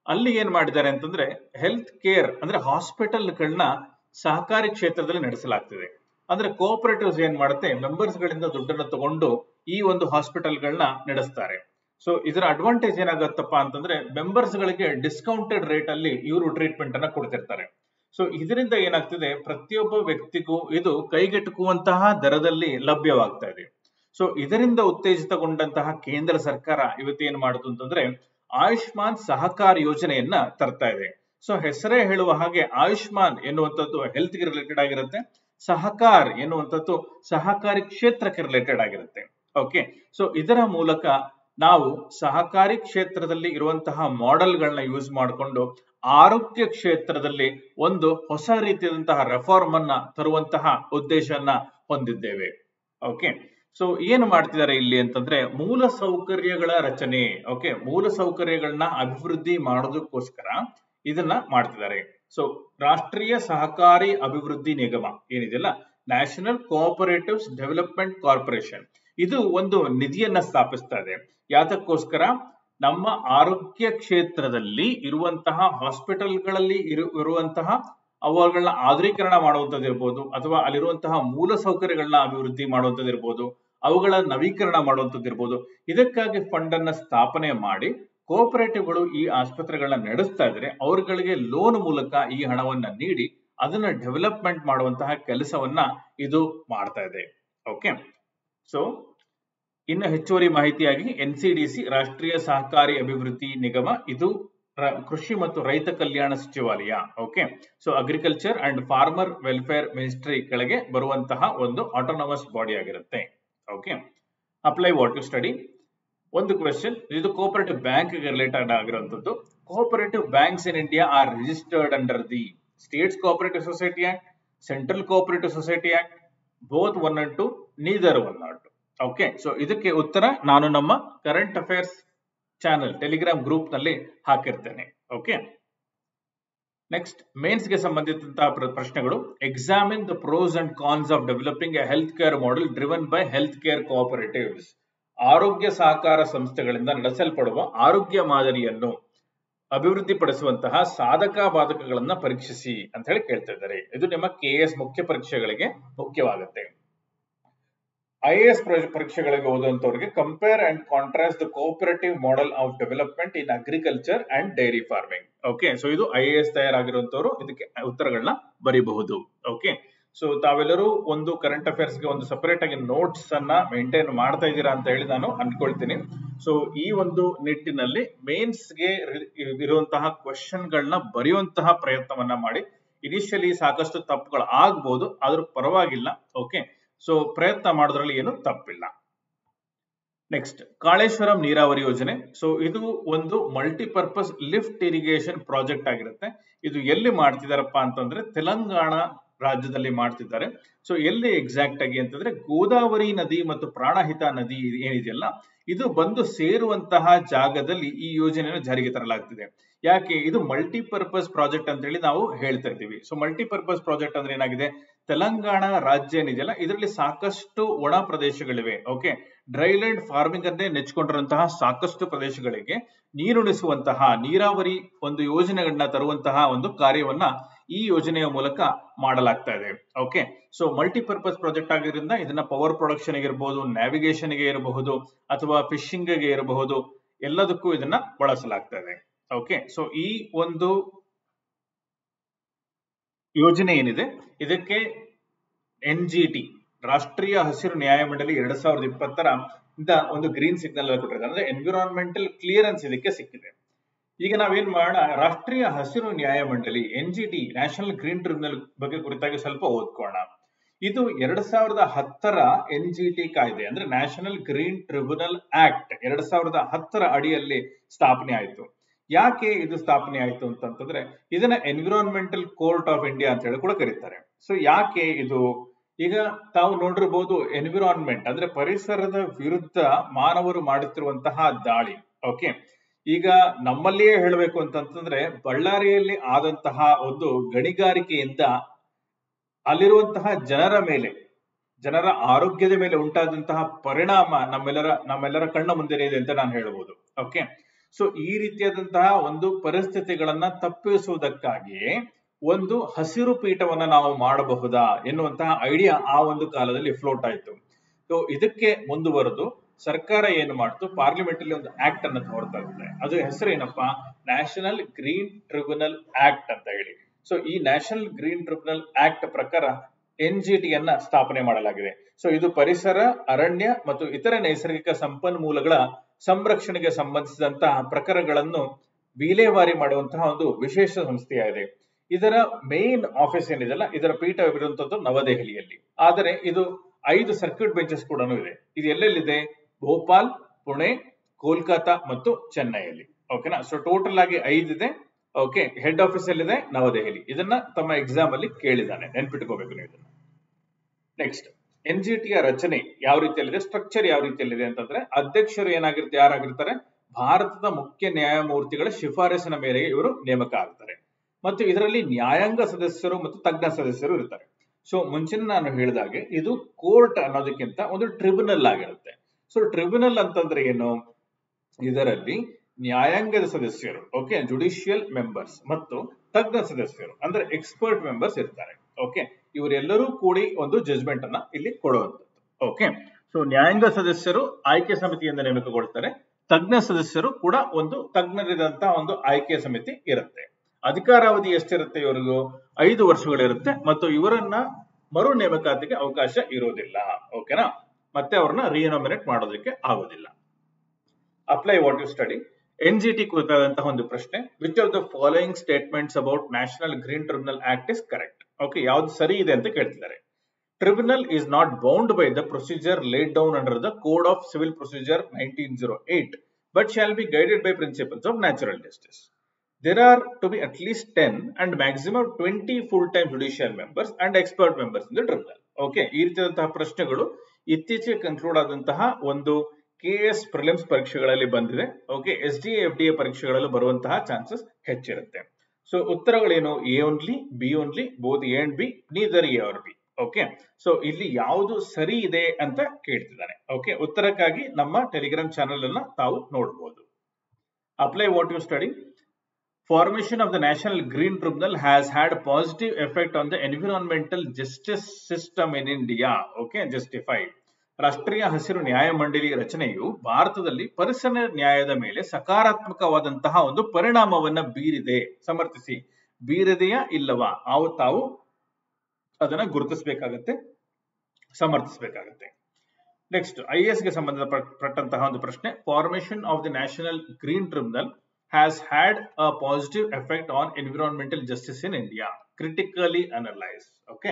ಅಲ್ಲಿ ಏನ್ ಮಾಡಿದ್ದಾರೆ ಅಂತಂದ್ರೆ ಹೆಲ್ತ್ ಕೇರ್ ಅಂದ್ರೆ ಹಾಸ್ಪಿಟಲ್ಗಳನ್ನ ಸಹಕಾರಿ ಕ್ಷೇತ್ರದಲ್ಲಿ ನಡೆಸಲಾಗ್ತಿದೆ ಅಂದ್ರೆ ಕೋಆಪರೇಟಿವ್ಸ್ ಏನ್ ಮಾಡುತ್ತೆ ಮೆಂಬರ್ಸ್ ಗಳಿಂದ ದುಡ್ಡನ್ನು ತಗೊಂಡು ಈ ಒಂದು ಹಾಸ್ಪಿಟಲ್ಗಳನ್ನ ನಡೆಸ್ತಾರೆ ಸೊ ಇದರ ಅಡ್ವಾಂಟೇಜ್ ಏನಾಗತ್ತಪ್ಪ ಅಂತಂದ್ರೆ ಮೆಂಬರ್ಸ್ ಗಳಿಗೆ ಡಿಸ್ಕೌಂಟೆಡ್ ರೇಟ್ ಅಲ್ಲಿ ಇವರು ಟ್ರೀಟ್ಮೆಂಟ್ ಅನ್ನ ಕೊಡ್ತಿರ್ತಾರೆ ಸೊ ಇದರಿಂದ ಏನಾಗ್ತಿದೆ ಪ್ರತಿಯೊಬ್ಬ ವ್ಯಕ್ತಿಗೂ ಇದು ಕೈಗೆಟುಕುವಂತಹ ದರದಲ್ಲಿ ಲಭ್ಯವಾಗ್ತಾ ಇದೆ ಸೊ ಇದರಿಂದ ಉತ್ತೇಜಿತಗೊಂಡಂತಹ ಕೇಂದ್ರ ಸರ್ಕಾರ ಇವತ್ತು ಏನ್ ಮಾಡುದು ಅಂತಂದ್ರೆ ಆಯುಷ್ಮಾನ್ ಸಹಕಾರ್ ಯೋಜನೆಯನ್ನ ತರ್ತಾ ಇದೆ ಸೊ ಹೆಸರೇ ಹೇಳುವ ಹಾಗೆ ಆಯುಷ್ಮಾನ್ ಎನ್ನುವಂಥದ್ದು ಹೆಲ್ತ್ ಗೆ ರಿಲೇಟೆಡ್ ಆಗಿರುತ್ತೆ ಸಹಕಾರ್ ಎನ್ನುವಂಥದ್ದು ಸಹಕಾರಿ ಕ್ಷೇತ್ರಕ್ಕೆ ರಿಲೇಟೆಡ್ ಆಗಿರುತ್ತೆ ಓಕೆ ಸೊ ಇದರ ಮೂಲಕ ನಾವು ಸಹಕಾರಿ ಕ್ಷೇತ್ರದಲ್ಲಿ ಇರುವಂತಹ ಮಾಡೆಲ್ಗಳನ್ನ ಯೂಸ್ ಮಾಡಿಕೊಂಡು ಆರೋಗ್ಯ ಕ್ಷೇತ್ರದಲ್ಲಿ ಒಂದು ಹೊಸ ರೀತಿಯಾದಂತಹ ರೆಫಾರ್ಮ್ ಅನ್ನ ತರುವಂತಹ ಉದ್ದೇಶವನ್ನ ಹೊಂದಿದ್ದೇವೆ ಓಕೆ ಸೊ ಏನು ಮಾಡ್ತಿದ್ದಾರೆ ಇಲ್ಲಿ ಅಂತಂದ್ರೆ ಮೂಲ ಸೌಕರ್ಯಗಳ ರಚನೆ ಓಕೆ ಮೂಲ ಸೌಕರ್ಯಗಳನ್ನ ಅಭಿವೃದ್ಧಿ ಮಾಡೋದಕ್ಕೋಸ್ಕರ ಇದನ್ನ ಮಾಡ್ತಿದ್ದಾರೆ ಸೊ ರಾಷ್ಟ್ರೀಯ ಸಹಕಾರಿ ಅಭಿವೃದ್ಧಿ ನಿಗಮ ಏನಿದೆಯಲ್ಲ ನ್ಯಾಷನಲ್ ಕೋಆಪರೇಟಿವ್ಸ್ ಡೆವಲಪ್ಮೆಂಟ್ ಕಾರ್ಪೊರೇಷನ್ ಇದು ಒಂದು ನಿಧಿಯನ್ನ ಸ್ಥಾಪಿಸ್ತಾ ಇದೆ ಯಾತಕ್ಕೋಸ್ಕರ ನಮ್ಮ ಆರೋಗ್ಯ ಕ್ಷೇತ್ರದಲ್ಲಿ ಇರುವಂತಹ ಹಾಸ್ಪಿಟಲ್ಗಳಲ್ಲಿ ಇರು ಇರುವಂತಹ ಅವುಗಳನ್ನ ಆಧುನೀಕರಣ ಮಾಡುವಂತದ್ದು ಇರ್ಬೋದು ಅಥವಾ ಅಲ್ಲಿರುವಂತಹ ಮೂಲ ಸೌಕರ್ಯಗಳನ್ನ ಅಭಿವೃದ್ಧಿ ಮಾಡುವಂತದ್ದು ಇರ್ಬೋದು ಅವುಗಳ ನವೀಕರಣ ಮಾಡುವಂತದ್ದು ಇರ್ಬೋದು ಇದಕ್ಕಾಗಿ ಫಂಡ್ ಅನ್ನ ಸ್ಥಾಪನೆ ಮಾಡಿ ಕೋಆಪರೇಟಿವ್ಗಳು ಈ ಆಸ್ಪತ್ರೆಗಳನ್ನ ನಡೆಸ್ತಾ ಇದ್ರೆ ಅವರುಗಳಿಗೆ ಲೋನ್ ಮೂಲಕ ಈ ಹಣವನ್ನ ನೀಡಿ ಅದನ್ನ ಡೆವಲಪ್ಮೆಂಟ್ ಮಾಡುವಂತಹ ಕೆಲಸವನ್ನ ಇದು ಮಾಡ್ತಾ ಇದೆ ಓಕೆ ಸೊ ಇನ್ನು ಹೆಚ್ಚುವರಿ ಮಾಹಿತಿಯಾಗಿ ಎನ್ಸಿಡಿಸಿ ರಾಷ್ಟ್ರೀಯ ಸಹಕಾರಿ ಅಭಿವೃದ್ಧಿ ನಿಗಮ ಇದು ಕೃಷಿ ಮತ್ತು ರೈತ ಕಲ್ಯಾಣ ಸಚಿವಾಲಯ okay so agriculture and farmer welfare ministry ಕೆಳಗೆ ಬರುವಂತಹ ಒಂದು ಆಟೋನಮಸ್ ಬಾಡಿ ಆಗಿರುತ್ತೆ okay apply what to study ಒಂದು ಕ್ವೆಶನ್ ಇದು ಕೋಪರೇಟಿವ್ ಬ್ಯಾಂಕ್ ರಿಲೇಟೆಡ್ ಆಗಿರುವಂತದ್ದು cooperative banks in India are registered under the states cooperative society act central cooperative society act both one and two neither one not okay so ಇದಕ್ಕೆ ಉತ್ತರ ನಾನು ನಮ್ಮ current affairs channel Telegram group ನಲ್ಲಿ ಹಾಕಿರ್ತೇನೆ ಓಕೆ ನೆಕ್ಸ್ಟ್ ಮೇನ್ಸ್ ಗೆ ಸಂಬಂಧಿಸಿದಂತಹ ಪ್ರಶ್ನೆಗಳು examine the pros and cons of developing a health care model driven by health care cooperatives ಆರೋಗ್ಯ ಸಹಕಾರ ಸಂಸ್ಥೆಗಳಿಂದ ನಡೆಸಲ್ಪಡುವ ಆರೋಗ್ಯ ಮಾದರಿಯನ್ನು ಅಭಿವೃದ್ಧಿಪಡಿಸುವಂತಹ ಸಾಧಕ ಬಾಧಕಗಳನ್ನ ಪರೀಕ್ಷಿಸಿ ಅಂತ ಹೇಳಿ ಕೇಳ್ತಾ ಇದ್ದಾರೆ ಇದು ನಿಮ್ಮ ಕೆ ಎಸ್ ಮುಖ್ಯ ಪರೀಕ್ಷೆಗಳಿಗೆ ಮುಖ್ಯವಾಗುತ್ತೆ ಐ ಎ ಎಸ್ ಪರೀಕ್ಷೆಗಳಿಗೆ ಓದುವಂತವರಿಗೆ compare and contrast the cooperative model of development in agriculture and dairy farming okay so ಇದು ಐ ಎ ಎಸ್ ತಯಾರಾಗಿರುವಂತವರು ಇದಕ್ಕೆ ಉತ್ತರಗಳನ್ನ ಬರೀಬಹುದು ಓಕೆ ಸೊ ತಾವೆಲ್ಲರೂ ಒಂದು ಕರೆಂಟ್ ಅಫೇರ್ಸ್ ಗೆ ಒಂದು ಸಪರೇಟ್ ಆಗಿ ನೋಟ್ಸ್ ಅನ್ನ ಮೇಂಟೈನ್ ಮಾಡ್ತಾ ಇದ್ದೀರಾ ಅಂತ ಹೇಳಿ ನಾನು ಅನ್ಕೊಳ್ತೀನಿ ಸೊ ಈ ಒಂದು ನಿಟ್ಟಿನಲ್ಲಿ ಮೇನ್ಸ್ ಗೆ ಇರುವಂತಹ ಕ್ವಶನ್ ಗಳನ್ನ ಬರೆಯುವಂತಹ ಪ್ರಯತ್ನವನ್ನ ಮಾಡಿ ಇನಿಷಿಯಲಿ ಸಾಕಷ್ಟು ತಪ್ಪುಗಳು ಆಗ್ಬಹುದು ಆದ್ರೂ ಪರವಾಗಿಲ್ಲ ಓಕೆ ಸೊ ಪ್ರಯತ್ನ ಮಾಡೋದ್ರಲ್ಲಿ ಏನು ತಪ್ಪಿಲ್ಲ ನೆಕ್ಸ್ಟ್ ಕಾಳೇಶ್ವರಂ ನೀರಾವರಿ ಯೋಜನೆ ಸೊ ಇದು ಒಂದು ಮಲ್ಟಿಪರ್ಪಸ್ ಲಿಫ್ಟ್ ಇರಿಗೇಷನ್ ಪ್ರಾಜೆಕ್ಟ್ ಆಗಿರುತ್ತೆ ಇದು ಎಲ್ಲಿ ಮಾಡ್ತಿದಾರಪ್ಪ ಅಂತಂದ್ರೆ ತೆಲಂಗಾಣ ರಾಜ್ಯದಲ್ಲಿ ಮಾಡ್ತಿದ್ದಾರೆ ಸೊ ಎಲ್ಲಿ ಎಕ್ಸಾಕ್ಟ್ ಆಗಿ ಅಂತಂದ್ರೆ ಗೋದಾವರಿ ನದಿ ಮತ್ತು ಪ್ರಾಣಹಿತ ನದಿ ಏನಿದೆಯಲ್ಲ ಇದು ಬಂದು ಸೇರುವಂತಹ ಜಾಗದಲ್ಲಿ ಈ ಯೋಜನೆಯನ್ನು ಜಾರಿಗೆ ತರಲಾಗ್ತಿದೆ ಯಾಕೆ ಇದು ಮಲ್ಟಿಪರ್ಪಸ್ ಪ್ರಾಜೆಕ್ಟ್ ಅಂತ ಹೇಳಿ ನಾವು ಹೇಳ್ತಾ ಇದ್ದೀವಿ ಸೊ ಮಲ್ಟಿಪರ್ಪಸ್ ಪ್ರಾಜೆಕ್ಟ್ ಅಂದ್ರೆ ಏನಾಗಿದೆ ತೆಲಂಗಾಣ ರಾಜ್ಯ ಏನಿದೆಯಲ್ಲ ಇದರಲ್ಲಿ ಸಾಕಷ್ಟು ಒಣ ಪ್ರದೇಶಗಳಿವೆ ಓಕೆ ಡ್ರೈಲ್ಯಾಂಡ್ ಫಾರ್ಮಿಂಗ್ ಅನ್ನೇ ನೆಚ್ಕೊಂಡಿರುವಂತಹ ಸಾಕಷ್ಟು ಪ್ರದೇಶಗಳಿಗೆ ನೀರುಣಿಸುವಂತಹ ನೀರಾವರಿ ಒಂದು ಯೋಜನೆಗಳನ್ನ ತರುವಂತಹ ಒಂದು ಕಾರ್ಯವನ್ನ ಈ ಯೋಜನೆಯ ಮೂಲಕ ಮಾಡಲಾಗ್ತಾ ಇದೆ ಓಕೆ ಸೊ ಮಲ್ಟಿಪರ್ಪಸ್ ಪ್ರಾಜೆಕ್ಟ್ ಆಗಿರೋದ್ರಿಂದ ಇದನ್ನ ಪವರ್ ಪ್ರೊಡಕ್ಷನ್ ಇರಬಹುದು ನ್ಯಾವಿಗೇಷನ್ ಗೆ ಇರಬಹುದು ಅಥವಾ ಫಿಶಿಂಗ್ ಗೆ ಇರಬಹುದು ಎಲ್ಲದಕ್ಕೂ ಇದನ್ನ ಬಳಸಲಾಗ್ತಾ ಇದೆ ಓಕೆ ಸೊ ಈ ಒಂದು ಯೋಜನೆ ಏನಿದೆ ಇದಕ್ಕೆ ಎನ್ ಜಿ ಟಿ ರಾಷ್ಟ್ರೀಯ ಹಸಿರು ನ್ಯಾಯಮಂಡಳಿ ಎರಡ್ ಸಾವಿರದ ಇಪ್ಪತ್ತರ ಇಂದ ಒಂದು ಗ್ರೀನ್ ಸಿಗ್ನಲ್ ಕೊಟ್ಟಿದ್ದಾರೆ ಅಂದ್ರೆ ಎನ್ವಿರಾನ್ಮೆಂಟಲ್ ಕ್ಲಿಯರೆನ್ಸ್ ಇದಕ್ಕೆ ಸಿಕ್ಕಿದೆ ಈಗ ನಾವೇನ್ ಮಾಡೋಣ ರಾಷ್ಟ್ರೀಯ ಹಸಿರು ನ್ಯಾಯಮಂಡಳಿ N G T National Green Tribunal ಬಗ್ಗೆ ಕುರಿತಾಗಿ ಸ್ವಲ್ಪ ಓದ್ಕೋಣ ಇದು ಎರಡ್ ಸಾವಿರದ ಹತ್ತರ ಎನ್ ಜಿ ಟಿ ಕಾಯ್ದೆ ಅಂದ್ರೆ ನ್ಯಾಷನಲ್ ಗ್ರೀನ್ ಟ್ರಿಬ್ಯುನಲ್ ಆಕ್ಟ್ ಎರಡ್ ಸಾವಿರದ ಹತ್ತರ ಅಡಿಯಲ್ಲಿ ಸ್ಥಾಪನೆ ಆಯಿತು ಯಾಕೆ ಇದು ಸ್ಥಾಪನೆ ಆಯಿತು ಅಂತಂತಂದ್ರೆ ಇದನ್ನ ಎನ್ವಿರಾನ್ಮೆಂಟಲ್ ಕೋರ್ಟ್ ಆಫ್ ಇಂಡಿಯಾ ಅಂತ ಹೇಳಿ ಕೂಡ ಕರೀತಾರೆ ಸೊ ಯಾಕೆ ಇದು ಈಗ ತಾವು ನೋಡಿರ್ಬೋದು ಎನ್ವಿರಾನ್ಮೆಂಟ್ ಅಂದ್ರೆ ಪರಿಸರದ ವಿರುದ್ಧ ಮಾನವರು ಮಾಡುತ್ತಿರುವಂತಹ ದಾಳಿ ಓಕೆ ಈಗ ನಮ್ಮಲ್ಲಿಯೇ ಹೇಳಬೇಕು ಅಂತಂತಂದ್ರೆ ಬಳ್ಳಾರಿಯಲ್ಲಿ ಆದಂತಹ ಒಂದು ಗಣಿಗಾರಿಕೆಯಿಂದ ಅಲ್ಲಿರುವಂತಹ ಜನರ ಮೇಲೆ ಜನರ ಆರೋಗ್ಯದ ಮೇಲೆ ಉಂಟಾದಂತಹ ಪರಿಣಾಮ ನಮ್ಮೆಲ್ಲರ ನಮ್ಮೆಲ್ಲರ ಕಣ್ಣ ಮುಂದೆ ಇದೆ ಅಂತ ನಾನು ಹೇಳ್ಬೋದು ಓಕೆ ಸೊ ಈ ರೀತಿಯಾದಂತಹ ಒಂದು ಪರಿಸ್ಥಿತಿಗಳನ್ನ ತಪ್ಪಿಸುವುದಕ್ಕಾಗಿಯೇ ಒಂದು ಹಸಿರು ಪೀಠವನ್ನ ನಾವು ಮಾಡಬಹುದಾ ಎನ್ನುವಂತಹ ಐಡಿಯಾ ಆ ಒಂದು ಕಾಲದಲ್ಲಿ ಫ್ಲೋಟ್ ಆಯ್ತು ಸೊ ಇದಕ್ಕೆ ಮುಂದುವರೆದು ಸರ್ಕಾರ ಏನು ಮಾಡ್ತು ಪಾರ್ಲಿಮೆಂಟ್ ಅಲ್ಲಿ ಒಂದು ಆಕ್ಟ್ ಅನ್ನು ಹೊರತಾ ಇದೆ ಅದು ಹೆಸರು ಏನಪ್ಪಾ ನ್ಯಾಷನಲ್ ಗ್ರೀನ್ ಟ್ರಿಬ್ಯುನಲ್ ಆಕ್ಟ್ ಅಂತ ಹೇಳಿ ಸೊ ಈ ನ್ಯಾಷನಲ್ ಗ್ರೀನ್ ಟ್ರಿಬ್ಯುನಲ್ ಆಕ್ಟ್ ಪ್ರಕಾರ ಎನ್ ಜಿ ಟಿಯನ್ನ ಸ್ಥಾಪನೆ ಮಾಡಲಾಗಿದೆ ಸೊ ಇದು ಪರಿಸರ ಅರಣ್ಯ ಮತ್ತು ಇತರೆ ನೈಸರ್ಗಿಕ ಸಂಪನ್ಮೂಲಗಳ ಸಂರಕ್ಷಣೆಗೆ ಸಂಬಂಧಿಸಿದಂತಹ ಪ್ರಕರಣಗಳನ್ನು ವಿಲೇವಾರಿ ಮಾಡುವಂತಹ ಒಂದು ವಿಶೇಷ ಸಂಸ್ಥೆಯಾಗಿದೆ ಇದರ ಮೇನ್ ಆಫೀಸ್ ಏನಿದೆಲ್ಲ ಇದರ ಪೀಠವಿರುವಂತದ್ದು ನವದೆಹಲಿಯಲ್ಲಿ ಆದರೆ ಇದು ಐದು ಸರ್ಕ್ಯೂಟ್ ಬೆಂಚಸ್ ಕೂಡ ಇದೆ ಇದು ಎಲ್ಲೆಲ್ಲಿದೆ ಭೋಪಾಲ್ ಪುಣೆ ಕೋಲ್ಕತಾ ಮತ್ತು ಚೆನ್ನೈಯಲ್ಲಿ ಓಕೆನಾ ಸೊ ಟೋಟಲ್ ಆಗಿ ಐದಿದೆ ಓಕೆ ಹೆಡ್ ಆಫೀಸ್ ಎಲ್ಲಿದೆ ನವದೆಹಲಿ ಇದನ್ನ ತಮ್ಮ ಎಕ್ಸಾಮ್ ಅಲ್ಲಿ ಕೇಳಿದಾನೆ ನೆನ್ಪಿಟ್ಕೋಬೇಕು ನೀವು ಇದನ್ನ ನೆಕ್ಸ್ಟ್ ಎನ್ ಜಿ ಟಿಯ ರಚನೆ ಯಾವ ರೀತಿಯಲ್ಲಿದೆ ಸ್ಟ್ರಕ್ಚರ್ ಯಾವ ರೀತಿಯಲ್ಲಿದೆ ಅಂತಂದ್ರೆ ಅಧ್ಯಕ್ಷರು ಏನಾಗಿರುತ್ತೆ ಯಾರಾಗಿರ್ತಾರೆ ಭಾರತದ ಮುಖ್ಯ ನ್ಯಾಯಮೂರ್ತಿಗಳ ಶಿಫಾರಸಿನ ಮೇರೆಗೆ ಇವರು ನೇಮಕ ಆಗ್ತಾರೆ ಮತ್ತು ಇದರಲ್ಲಿ ನ್ಯಾಯಾಂಗ ಸದಸ್ಯರು ಮತ್ತು ತಜ್ಞ ಸದಸ್ಯರು ಇರ್ತಾರೆ ಸೊ ಮುಂಚಿನ ನಾನು ಹೇಳಿದಾಗೆ ಇದು ಕೋರ್ಟ್ ಅನ್ನೋದಕ್ಕಿಂತ ಒಂದು ಟ್ರಿಬ್ಯುನಲ್ ಆಗಿರುತ್ತೆ ಸೊ ಟ್ರಿಬ್ಯುನಲ್ ಅಂತಂದ್ರೆ ಏನು ಇದರಲ್ಲಿ ನ್ಯಾಯಾಂಗದ ಸದಸ್ಯರು ಓಕೆ ಜುಡಿಷಿಯಲ್ ಮೆಂಬರ್ಸ್ ಮತ್ತು ತಜ್ಞ ಸದಸ್ಯರು ಅಂದ್ರೆ ಎಕ್ಸ್ಪರ್ಟ್ ಮೆಂಬರ್ಸ್ ಇರ್ತಾರೆ ಓಕೆ ಇವರೆಲ್ಲರೂ ಕೂಡಿ ಒಂದು ಜಜ್ಮೆಂಟ್ ಅನ್ನ ಇಲ್ಲಿ ಕೊಡುವಂತದ್ದು ಓಕೆ ಸೊ ನ್ಯಾಯಾಂಗ ಸದಸ್ಯರು ಆಯ್ಕೆ ಸಮಿತಿಯಿಂದ ನೇಮಕಗೊಳ್ತಾರೆ ತಜ್ಞ ಸದಸ್ಯರು ಕೂಡ ಒಂದು ತಜ್ಞರಿದಂತಹ ಒಂದು ಆಯ್ಕೆ ಸಮಿತಿ ಇರುತ್ತೆ ಅಧಿಕಾರಾವಧಿ ಎಷ್ಟಿರುತ್ತೆ ಇವರಿಗೂ ಐದು ವರ್ಷಗಳಿರುತ್ತೆ ಮತ್ತು ಇವರನ್ನ ಮರು ನೇಮಕಾತಿಗೆ ಅವಕಾಶ ಇರೋದಿಲ್ಲ ಓಕೆನಾ ಮತ್ತೆ ಅವ್ರನ್ನ ರಿನೋಮಿನೇಟ್ ಮಾಡೋದಕ್ಕೆ ಆಗೋದಿಲ್ಲ apply what you study N G T ಕುರಿತಾದಂತಹ ಒಂದು ಪ್ರಶ್ನೆ which of the following statements about National Green Tribunal act is correct okay ಯಾವ್ದು ಸರಿ ಇದೆ ಅಂತ ಕೇಳ್ತಿದ್ದಾರೆ tribunal is not bound by the procedure laid down under the Code of Civil Procedure 1908, but shall be guided by principles of natural justice. There are to be at least 10 and maximum 20 full-time judicial members and expert members in the tribunal. Okay ಈ ರೀತಿಯಾದಂತಹ ಪ್ರಶ್ನೆಗಳು ಇತ್ತೀಚೆಗೆ ಕನ್ಕ್ಲೂಡ್ ಆದಂತಹ ಒಂದು ಕೆ ಎಸ್ ಪ್ರಿಲಿಮ್ಸ್ ಪರೀಕ್ಷೆಗಳಲ್ಲಿ ಬಂದಿದೆ okay S D F D A ಪರೀಕ್ಷೆಗಳಲ್ಲಿ ಬರುವಂತಹ ಚಾನ್ಸಸ್ ಹೆಚ್ಚಿರುತ್ತೆ ಸೊ ಉತ್ತರಗಳೇನು A only B only both A and B neither A or B okay so ಇಲ್ಲಿ ಯಾವುದು ಸರಿ ಇದೆ ಅಂತ ಕೇಳ್ತಿದ್ದಾನೆ ಓಕೆ ಉತ್ತರಕ್ಕಾಗಿ ನಮ್ಮ ಟೆಲಿಗ್ರಾಮ್ ಚಾನೆಲ್ ಅನ್ನ ತಾವು ನೋಡಬಹುದು apply what you study Formation of the National Green Tribunal has had a positive effect on the environmental justice system in India. Okay, justified. ರಾಷ್ಟ್ರೀಯ ಹಸಿರು ನ್ಯಾಯಮಂಡಳಿ ರಚನೆಯು ಭಾರತದಲ್ಲಿ ಪರಿಸರ ನ್ಯಾಯದ ಮೇಲೆ ಸಕಾರಾತ್ಮಕವಾದಂತಹ ಒಂದು ಪರಿಣಾಮವನ್ನ ಬೀರಿದೆ ಸಮರ್ಥಿಸಿ ಬೀರಿದೆಯಾ ಇಲ್ಲವಾ ಅವು ತಾವು ಅದನ್ನ ಗುರುತಿಸಬೇಕಾಗತ್ತೆ ಸಮರ್ಥಿಸಬೇಕಾಗತ್ತೆ ನೆಕ್ಸ್ಟ್ ಐ ಎಸ್ ಗೆ ಸಂಬಂಧಪಟ್ಟಂತಹ ಒಂದು ಪ್ರಶ್ನೆ formation of the National Green Tribunal has had a positive effect on environmental justice in India. Critically analyze. Okay.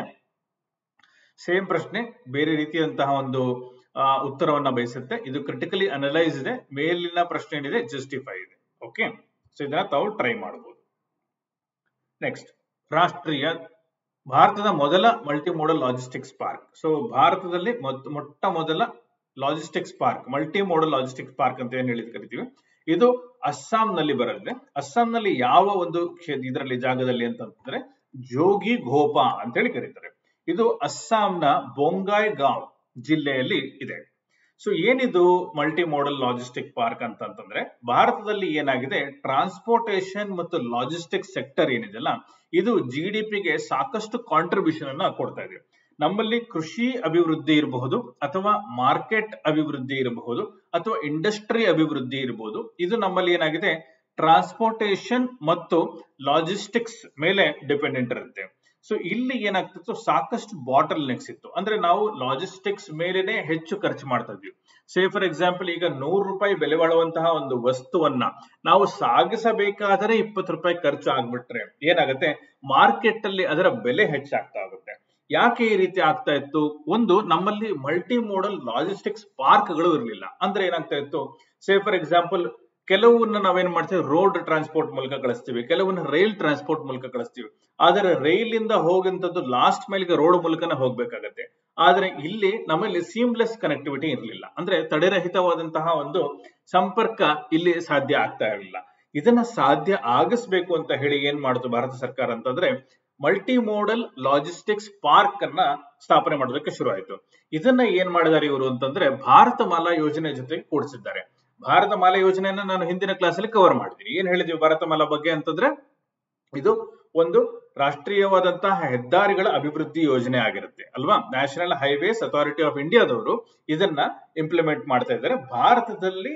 Same ಪ್ರಶ್ನೆ ಬೇರೆ ರೀತಿಯಂತಹ ಒಂದು ಉತ್ತರವನ್ನ ಬಯಸುತ್ತೆ ಇದು ಕ್ರಿಟಿಕಲಿ ಅನಲೈಸ್ ಇದೆ ಮೇಲಿನ ಪ್ರಶ್ನೆ ಏನಿದೆ ಜಸ್ಟಿಫೈ ಇದೆ ಓಕೆ ಸೊ ಇದನ್ನ ತಾವು ಟ್ರೈ ಮಾಡಬಹುದು ನೆಕ್ಸ್ಟ್ ರಾಷ್ಟ್ರೀಯ ಭಾರತದ ಮೊದಲ multi modal logistics park so ಭಾರತದಲ್ಲಿ ಮೊಟ್ಟ ಮೊದಲ logistics park multi modal logistics park ಅಂತ ಏನ್ ಹೇಳಿದ್ ಕರಿತೀವಿ ಇದು ಅಸ್ಸಾಂನಲ್ಲಿ ಬರಲಿದೆ ಅಸ್ಸಾಂನಲ್ಲಿ ಯಾವ ಒಂದು ಇದರಲ್ಲಿ ಜಾಗದಲ್ಲಿ ಅಂತಂದ್ರೆ ಜೋಗಿ ಘೋಪಾ ಅಂತ ಹೇಳಿ ಕರೀತಾರೆ ಇದು ಅಸ್ಸಾಂನ ಬೊಂಗಾಯ್ ಗಾಂವ್ ಜಿಲ್ಲೆಯಲ್ಲಿ ಇದೆ ಸೊ ಏನಿದು ಮಲ್ಟಿ ಮೋಡಲ್ ಲಾಜಿಸ್ಟಿಕ್ ಪಾರ್ಕ್ ಅಂತಂತಂದ್ರೆ ಭಾರತದಲ್ಲಿ ಏನಾಗಿದೆ ಟ್ರಾನ್ಸ್ಪೋರ್ಟೇಷನ್ ಮತ್ತು ಲಾಜಿಸ್ಟಿಕ್ ಸೆಕ್ಟರ್ ಏನಿದೆಲ್ಲ ಇದು ಜಿ ಡಿ ಪಿಗೆ ಸಾಕಷ್ಟು ಕಾಂಟ್ರಿಬ್ಯೂಷನ್ ಅನ್ನ ಕೊಡ್ತಾ ಇದೆ ನಮ್ಮಲ್ಲಿ ಕೃಷಿ ಅಭಿವೃದ್ಧಿ ಇರಬಹುದು ಅಥವಾ ಮಾರ್ಕೆಟ್ ಅಭಿವೃದ್ಧಿ ಇರಬಹುದು ಅಥವಾ ಇಂಡಸ್ಟ್ರಿ ಅಭಿವೃದ್ಧಿ ಇರಬಹುದು ಇದು ನಮ್ಮಲ್ಲಿ ಏನಾಗಿದೆ ಟ್ರಾನ್ಸ್ಪೋರ್ಟೇಷನ್ ಮತ್ತು ಲಾಜಿಸ್ಟಿಕ್ಸ್ ಮೇಲೆ ಡಿಪೆಂಡೆಂಟ್ ಇರುತ್ತೆ ಸೊ ಇಲ್ಲಿ ಏನಾಗ್ತಿತ್ತು ಸಾಕಷ್ಟು ಬಾಟಲ್ ನೆಕ್ಸ್ ಇತ್ತು ಅಂದ್ರೆ ನಾವು ಲಾಜಿಸ್ಟಿಕ್ಸ್ ಮೇಲೆನೆ ಹೆಚ್ಚು ಖರ್ಚು ಮಾಡ್ತಾ ಇದ್ವಿ ಸೇ ಫಾರ್ ಎಕ್ಸಾಂಪಲ್ ಈಗ ನೂರು ರೂಪಾಯಿ ಬೆಲೆ ಬಾಳುವಂತಹ ಒಂದು ವಸ್ತುವನ್ನ ನಾವು ಸಾಗಿಸಬೇಕಾದರೆ ಇಪ್ಪತ್ತು ರೂಪಾಯಿ ಖರ್ಚು ಆಗ್ಬಿಟ್ರೆ ಏನಾಗುತ್ತೆ ಮಾರ್ಕೆಟ್ ಅಲ್ಲಿ ಅದರ ಬೆಲೆ ಹೆಚ್ಚಾಗ್ತಾ ಹೋಗುತ್ತೆ ಯಾಕೆ ಈ ರೀತಿ ಆಗ್ತಾ ಇತ್ತು ಒಂದು ನಮ್ಮಲ್ಲಿ ಮಲ್ಟಿ ಮೋಡಲ್ ಲಾಜಿಸ್ಟಿಕ್ಸ್ ಪಾರ್ಕ್ಗಳು ಇರಲಿಲ್ಲ ಅಂದ್ರೆ ಏನಾಗ್ತಾ ಇತ್ತು ಸೇ ಫಾರ್ ಎಕ್ಸಾಂಪಲ್ ಕೆಲವನ್ನ ನಾವೇನ್ ಮಾಡ್ತೀವಿ ರೋಡ್ ಟ್ರಾನ್ಸ್ಪೋರ್ಟ್ ಮೂಲಕ ಕಳಿಸ್ತೀವಿ ಕೆಲವನ್ನ ರೈಲ್ ಟ್ರಾನ್ಸ್ಪೋರ್ಟ್ ಮೂಲಕ ಕಳಿಸ್ತೀವಿ ಆದರೆ ರೈಲ್ ಇಂದ ಹೋಗಂತದ್ದು ಲಾಸ್ಟ್ ಮೈಲ್ಗೆ ರೋಡ್ ಮೂಲಕನೇ ಹೋಗ್ಬೇಕಾಗತ್ತೆ ಆದ್ರೆ ಇಲ್ಲಿ ನಮ್ಮಲ್ಲಿ ಸೀಮ್ಲೆಸ್ ಕನೆಕ್ಟಿವಿಟಿ ಇರಲಿಲ್ಲ ಅಂದ್ರೆ ತಡೆರಹಿತವಾದಂತಹ ಒಂದು ಸಂಪರ್ಕ ಇಲ್ಲಿ ಸಾಧ್ಯ ಆಗ್ತಾ ಇರಲಿಲ್ಲ ಇದನ್ನ ಸಾಧ್ಯ ಆಗಿಸ್ಬೇಕು ಅಂತ ಹೇಳಿ ಏನ್ ಮಾಡುದು ಭಾರತ ಸರ್ಕಾರ ಅಂತಂದ್ರೆ ಮಲ್ಟಿ ಮೋಡಲ್ ಲಾಜಿಸ್ಟಿಕ್ಸ್ ಪಾರ್ಕ್ ಅನ್ನ ಸ್ಥಾಪನೆ ಮಾಡೋದಕ್ಕೆ ಶುರು ಆಯ್ತು ಇದನ್ನ ಏನ್ ಮಾಡಿದಾರೆ ಇವರು ಅಂತಂದ್ರೆ ಭಾರತ ಮಾಲಾ ಯೋಜನೆ ಜೊತೆಗೆ ಕೂಡಿಸಿದ್ದಾರೆ ಭಾರತ ಮಾಲಾ ಯೋಜನೆಯನ್ನ ನಾನು ಹಿಂದಿನ ಕ್ಲಾಸಲ್ಲಿ ಕವರ್ ಮಾಡಿದ್ದೀನಿ ಏನ್ ಹೇಳಿದ್ವಿ ಭಾರತ ಮಾಲಾ ಬಗ್ಗೆ ಅಂತಂದ್ರೆ ಇದು ಒಂದು ರಾಷ್ಟ್ರೀಯವಾದಂತಹ ಹೆದ್ದಾರಿಗಳ ಅಭಿವೃದ್ಧಿ ಯೋಜನೆ ಆಗಿರುತ್ತೆ ಅಲ್ವಾ ನ್ಯಾಷನಲ್ ಹೈವೇಸ್ ಅಥಾರಿಟಿ ಆಫ್ ಇಂಡಿಯಾದವರು ಇದನ್ನ ಇಂಪ್ಲಿಮೆಂಟ್ ಮಾಡ್ತಾ ಇದ್ದಾರೆ ಭಾರತದಲ್ಲಿ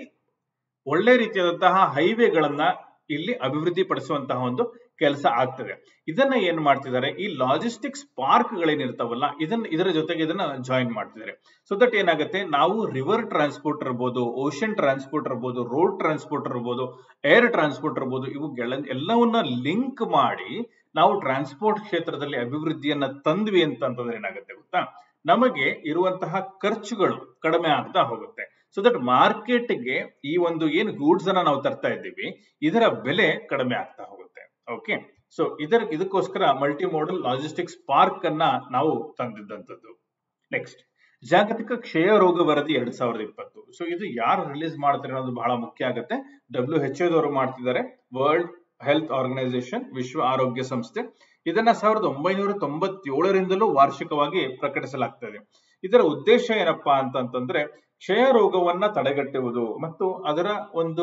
ಒಳ್ಳೆ ರೀತಿಯಾದಂತಹ ಹೈವೇಗಳನ್ನ ಇಲ್ಲಿ ಅಭಿವೃದ್ಧಿ ಪಡಿಸುವಂತಹ ಒಂದು ಕೆಲಸ ಆಗ್ತದೆ ಇದನ್ನ ಏನ್ ಮಾಡ್ತಿದ್ದಾರೆ ಈ ಲಾಜಿಸ್ಟಿಕ್ಸ್ ಪಾರ್ಕ್ ಗಳೇನಿರ್ತಾವಲ್ಲ ಇದನ್ನ ಇದರ ಜೊತೆಗೆ ಇದನ್ನ ಜಾಯಿನ್ ಮಾಡ್ತಿದ್ದಾರೆ ಸೊ ದಟ್ ಏನಾಗುತ್ತೆ ನಾವು ರಿವರ್ ಟ್ರಾನ್ಸ್ಪೋರ್ಟ್ ಇರ್ಬೋದು ಓಷನ್ ಟ್ರಾನ್ಸ್ಪೋರ್ಟ್ ಇರ್ಬೋದು ರೋಡ್ ಟ್ರಾನ್ಸ್ಪೋರ್ಟ್ ಇರ್ಬೋದು ಏರ್ ಟ್ರಾನ್ಸ್ಪೋರ್ಟ್ ಇರ್ಬೋದು ಇವುಗಳ ಎಲ್ಲವನ್ನ ಲಿಂಕ್ ಮಾಡಿ ನಾವು ಟ್ರಾನ್ಸ್ಪೋರ್ಟ್ ಕ್ಷೇತ್ರದಲ್ಲಿ ಅಭಿವೃದ್ಧಿಯನ್ನ ತಂದ್ವಿ ಅಂತಂದ್ರೆ ಏನಾಗುತ್ತೆ ಗೊತ್ತಾ ನಮಗೆ ಇರುವಂತಹ ಖರ್ಚುಗಳು ಕಡಿಮೆ ಆಗ್ತಾ ಹೋಗುತ್ತೆ ಸೊ ದಟ್ ಮಾರ್ಕೆಟ್ಗೆ ಈ ಒಂದು ಏನು ಗೂಡ್ಸ್ ಅನ್ನ ನಾವು ತರ್ತಾ ಇದ್ದೀವಿ ಇದರ ಬೆಲೆ ಕಡಿಮೆ ಆಗ್ತಾ ಹೋಗುತ್ತೆ ಓಕೆ ಸೊ ಇದರ ಇದಕ್ಕೋಸ್ಕರ ಮಲ್ಟಿ ಮೋಡಲ್ ಲಾಜಿಸ್ಟಿಕ್ಸ್ ಪಾರ್ಕ್ ಅನ್ನ ನಾವು ತಂದಿದ್ದಂಥದ್ದು ನೆಕ್ಸ್ಟ್ ಜಾಗತಿಕ ಕ್ಷಯ ರೋಗ ವರದಿ ಎರಡ್ ಸಾವಿರದ ಇಪ್ಪತ್ತು ಸೊ ಇದು ಯಾರು ರಿಲೀಸ್ ಮಾಡ್ತಾರೆ ಅನ್ನೋದು ಬಹಳ ಮುಖ್ಯ ಆಗುತ್ತೆ ಡಬ್ಲ್ಯೂ ಎಚ್ ದವರು ಮಾಡ್ತಿದ್ದಾರೆ ವರ್ಲ್ಡ್ ಹೆಲ್ತ್ ಆರ್ಗನೈಸೇಷನ್ ವಿಶ್ವ ಆರೋಗ್ಯ ಸಂಸ್ಥೆ ಇದನ್ನ ಸಾವಿರದ ಒಂಬೈನೂರ ತೊಂಬತ್ತೇಳರಿಂದಲೂ ವಾರ್ಷಿಕವಾಗಿ ಪ್ರಕಟಿಸಲಾಗ್ತದೆ ಇದರ ಉದ್ದೇಶ ಏನಪ್ಪಾ ಅಂತಂತಂದ್ರೆ ಕ್ಷಯ ರೋಗವನ್ನ ತಡೆಗಟ್ಟುವುದು ಮತ್ತು ಅದರ ಒಂದು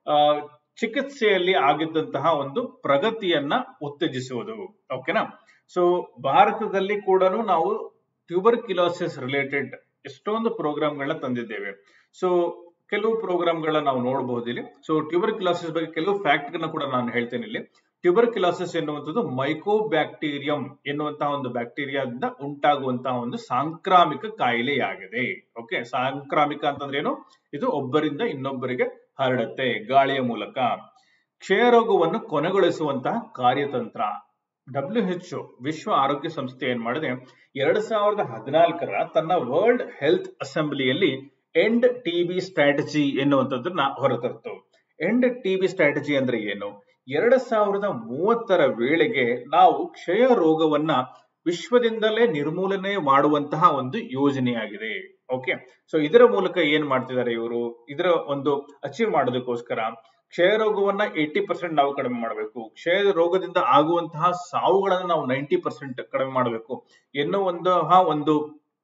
ಚಿಕಿತ್ಸೆಯಲ್ಲಿ ಆಗಿದ್ದಂತಹ ಒಂದು ಪ್ರಗತಿಯನ್ನ ಉತ್ತೇಜಿಸುವುದು ಓಕೆನಾ ಸೊ ಭಾರತದಲ್ಲಿ ಕೂಡ ನಾವು ಟ್ಯೂಬರ್ಕ್ಯುಲೋಸಿಸ್ ರಿಲೇಟೆಡ್ ಎಷ್ಟೊಂದು ಪ್ರೋಗ್ರಾಮ್ಗಳನ್ನ ತಂದಿದ್ದೇವೆ ಸೊ ಕೆಲವು ಪ್ರೋಗ್ರಾಮ್ಗಳನ್ನ ನಾವು ನೋಡಬಹುದು ಇಲ್ಲಿ ಸೊ ಟ್ಯೂಬರ್ಕ್ಯುಲೋಸಿಸ್ ಬಗ್ಗೆ ಕೆಲವು ಫ್ಯಾಕ್ಟ್ ಗಳನ್ನ ಕೂಡ ನಾನು ಹೇಳ್ತೇನೆ ಇಲ್ಲಿ ಟ್ಯೂಬರ್ಕ್ಯುಲೋಸಿಸ್ ಎನ್ನುವಂಥದ್ದು ಮೈಕೋಬ್ಯಾಕ್ಟೀರಿಯಂ ಎನ್ನುವಂತಹ ಒಂದು ಬ್ಯಾಕ್ಟೀರಿಯಾದಿಂದ ಉಂಟಾಗುವಂತಹ ಒಂದು ಸಾಂಕ್ರಾಮಿಕ ಕಾಯಿಲೆಯಾಗಿದೆ ಓಕೆ ಸಾಂಕ್ರಾಮಿಕ ಅಂತಂದ್ರೆ ಏನು ಇದು ಒಬ್ಬರಿಂದ ಇನ್ನೊಬ್ಬರಿಗೆ ಹರಡುತ್ತೆ ಗಾಳಿಯ ಮೂಲಕ ಕ್ಷಯರೋಗವನ್ನು ಕೊನೆಗೊಳಿಸುವಂತಹ ಕಾರ್ಯತಂತ್ರ ಡಬ್ಲ್ಯೂ ಎಚ್ ವಿಶ್ವ ಆರೋಗ್ಯ ಸಂಸ್ಥೆ ಏನ್ ಮಾಡಿದೆ ಎರಡ್ ಸಾವಿರದ ಹದಿನಾಲ್ಕರ ತನ್ನ ವರ್ಲ್ಡ್ ಹೆಲ್ತ್ ಅಸೆಂಬ್ಲಿಯಲ್ಲಿ ಎಂಡ್ ಟಿಬಿ ಸ್ಟ್ರಾಟಜಿ ಎನ್ನುವಂಥದ್ದನ್ನ ಹೊರತರ್ತು ಎಂಡ್ ಟಿಬಿ ಸ್ಟ್ರಾಟಜಿ ಅಂದ್ರೆ ಏನು ಎರಡ್ ಸಾವಿರದ ಮೂವತ್ತರ ವೇಳೆಗೆ ನಾವು ಕ್ಷಯ ರೋಗವನ್ನ ವಿಶ್ವದಿಂದಲೇ ನಿರ್ಮೂಲನೆ ಮಾಡುವಂತಹ ಒಂದು ಯೋಜನೆಯಾಗಿದೆ ಓಕೆ ಸೊ ಇದರ ಮೂಲಕ ಏನ್ ಮಾಡ್ತಿದ್ದಾರೆ ಇವರು ಇದರ ಒಂದು ಅಚೀವ್ ಮಾಡೋದಕ್ಕೋಸ್ಕರ ಕ್ಷಯ ರೋಗವನ್ನ ಏಟಿ ಪರ್ಸೆಂಟ್ ನಾವು ಕಡಿಮೆ ಮಾಡಬೇಕು ಕ್ಷಯ ರೋಗದಿಂದ ಆಗುವಂತಹ ಸಾವುಗಳನ್ನ ನಾವು ನೈಂಟಿ ಪರ್ಸೆಂಟ್ ಕಡಿಮೆ ಮಾಡಬೇಕು ಎನ್ನುವಂತಹ ಒಂದು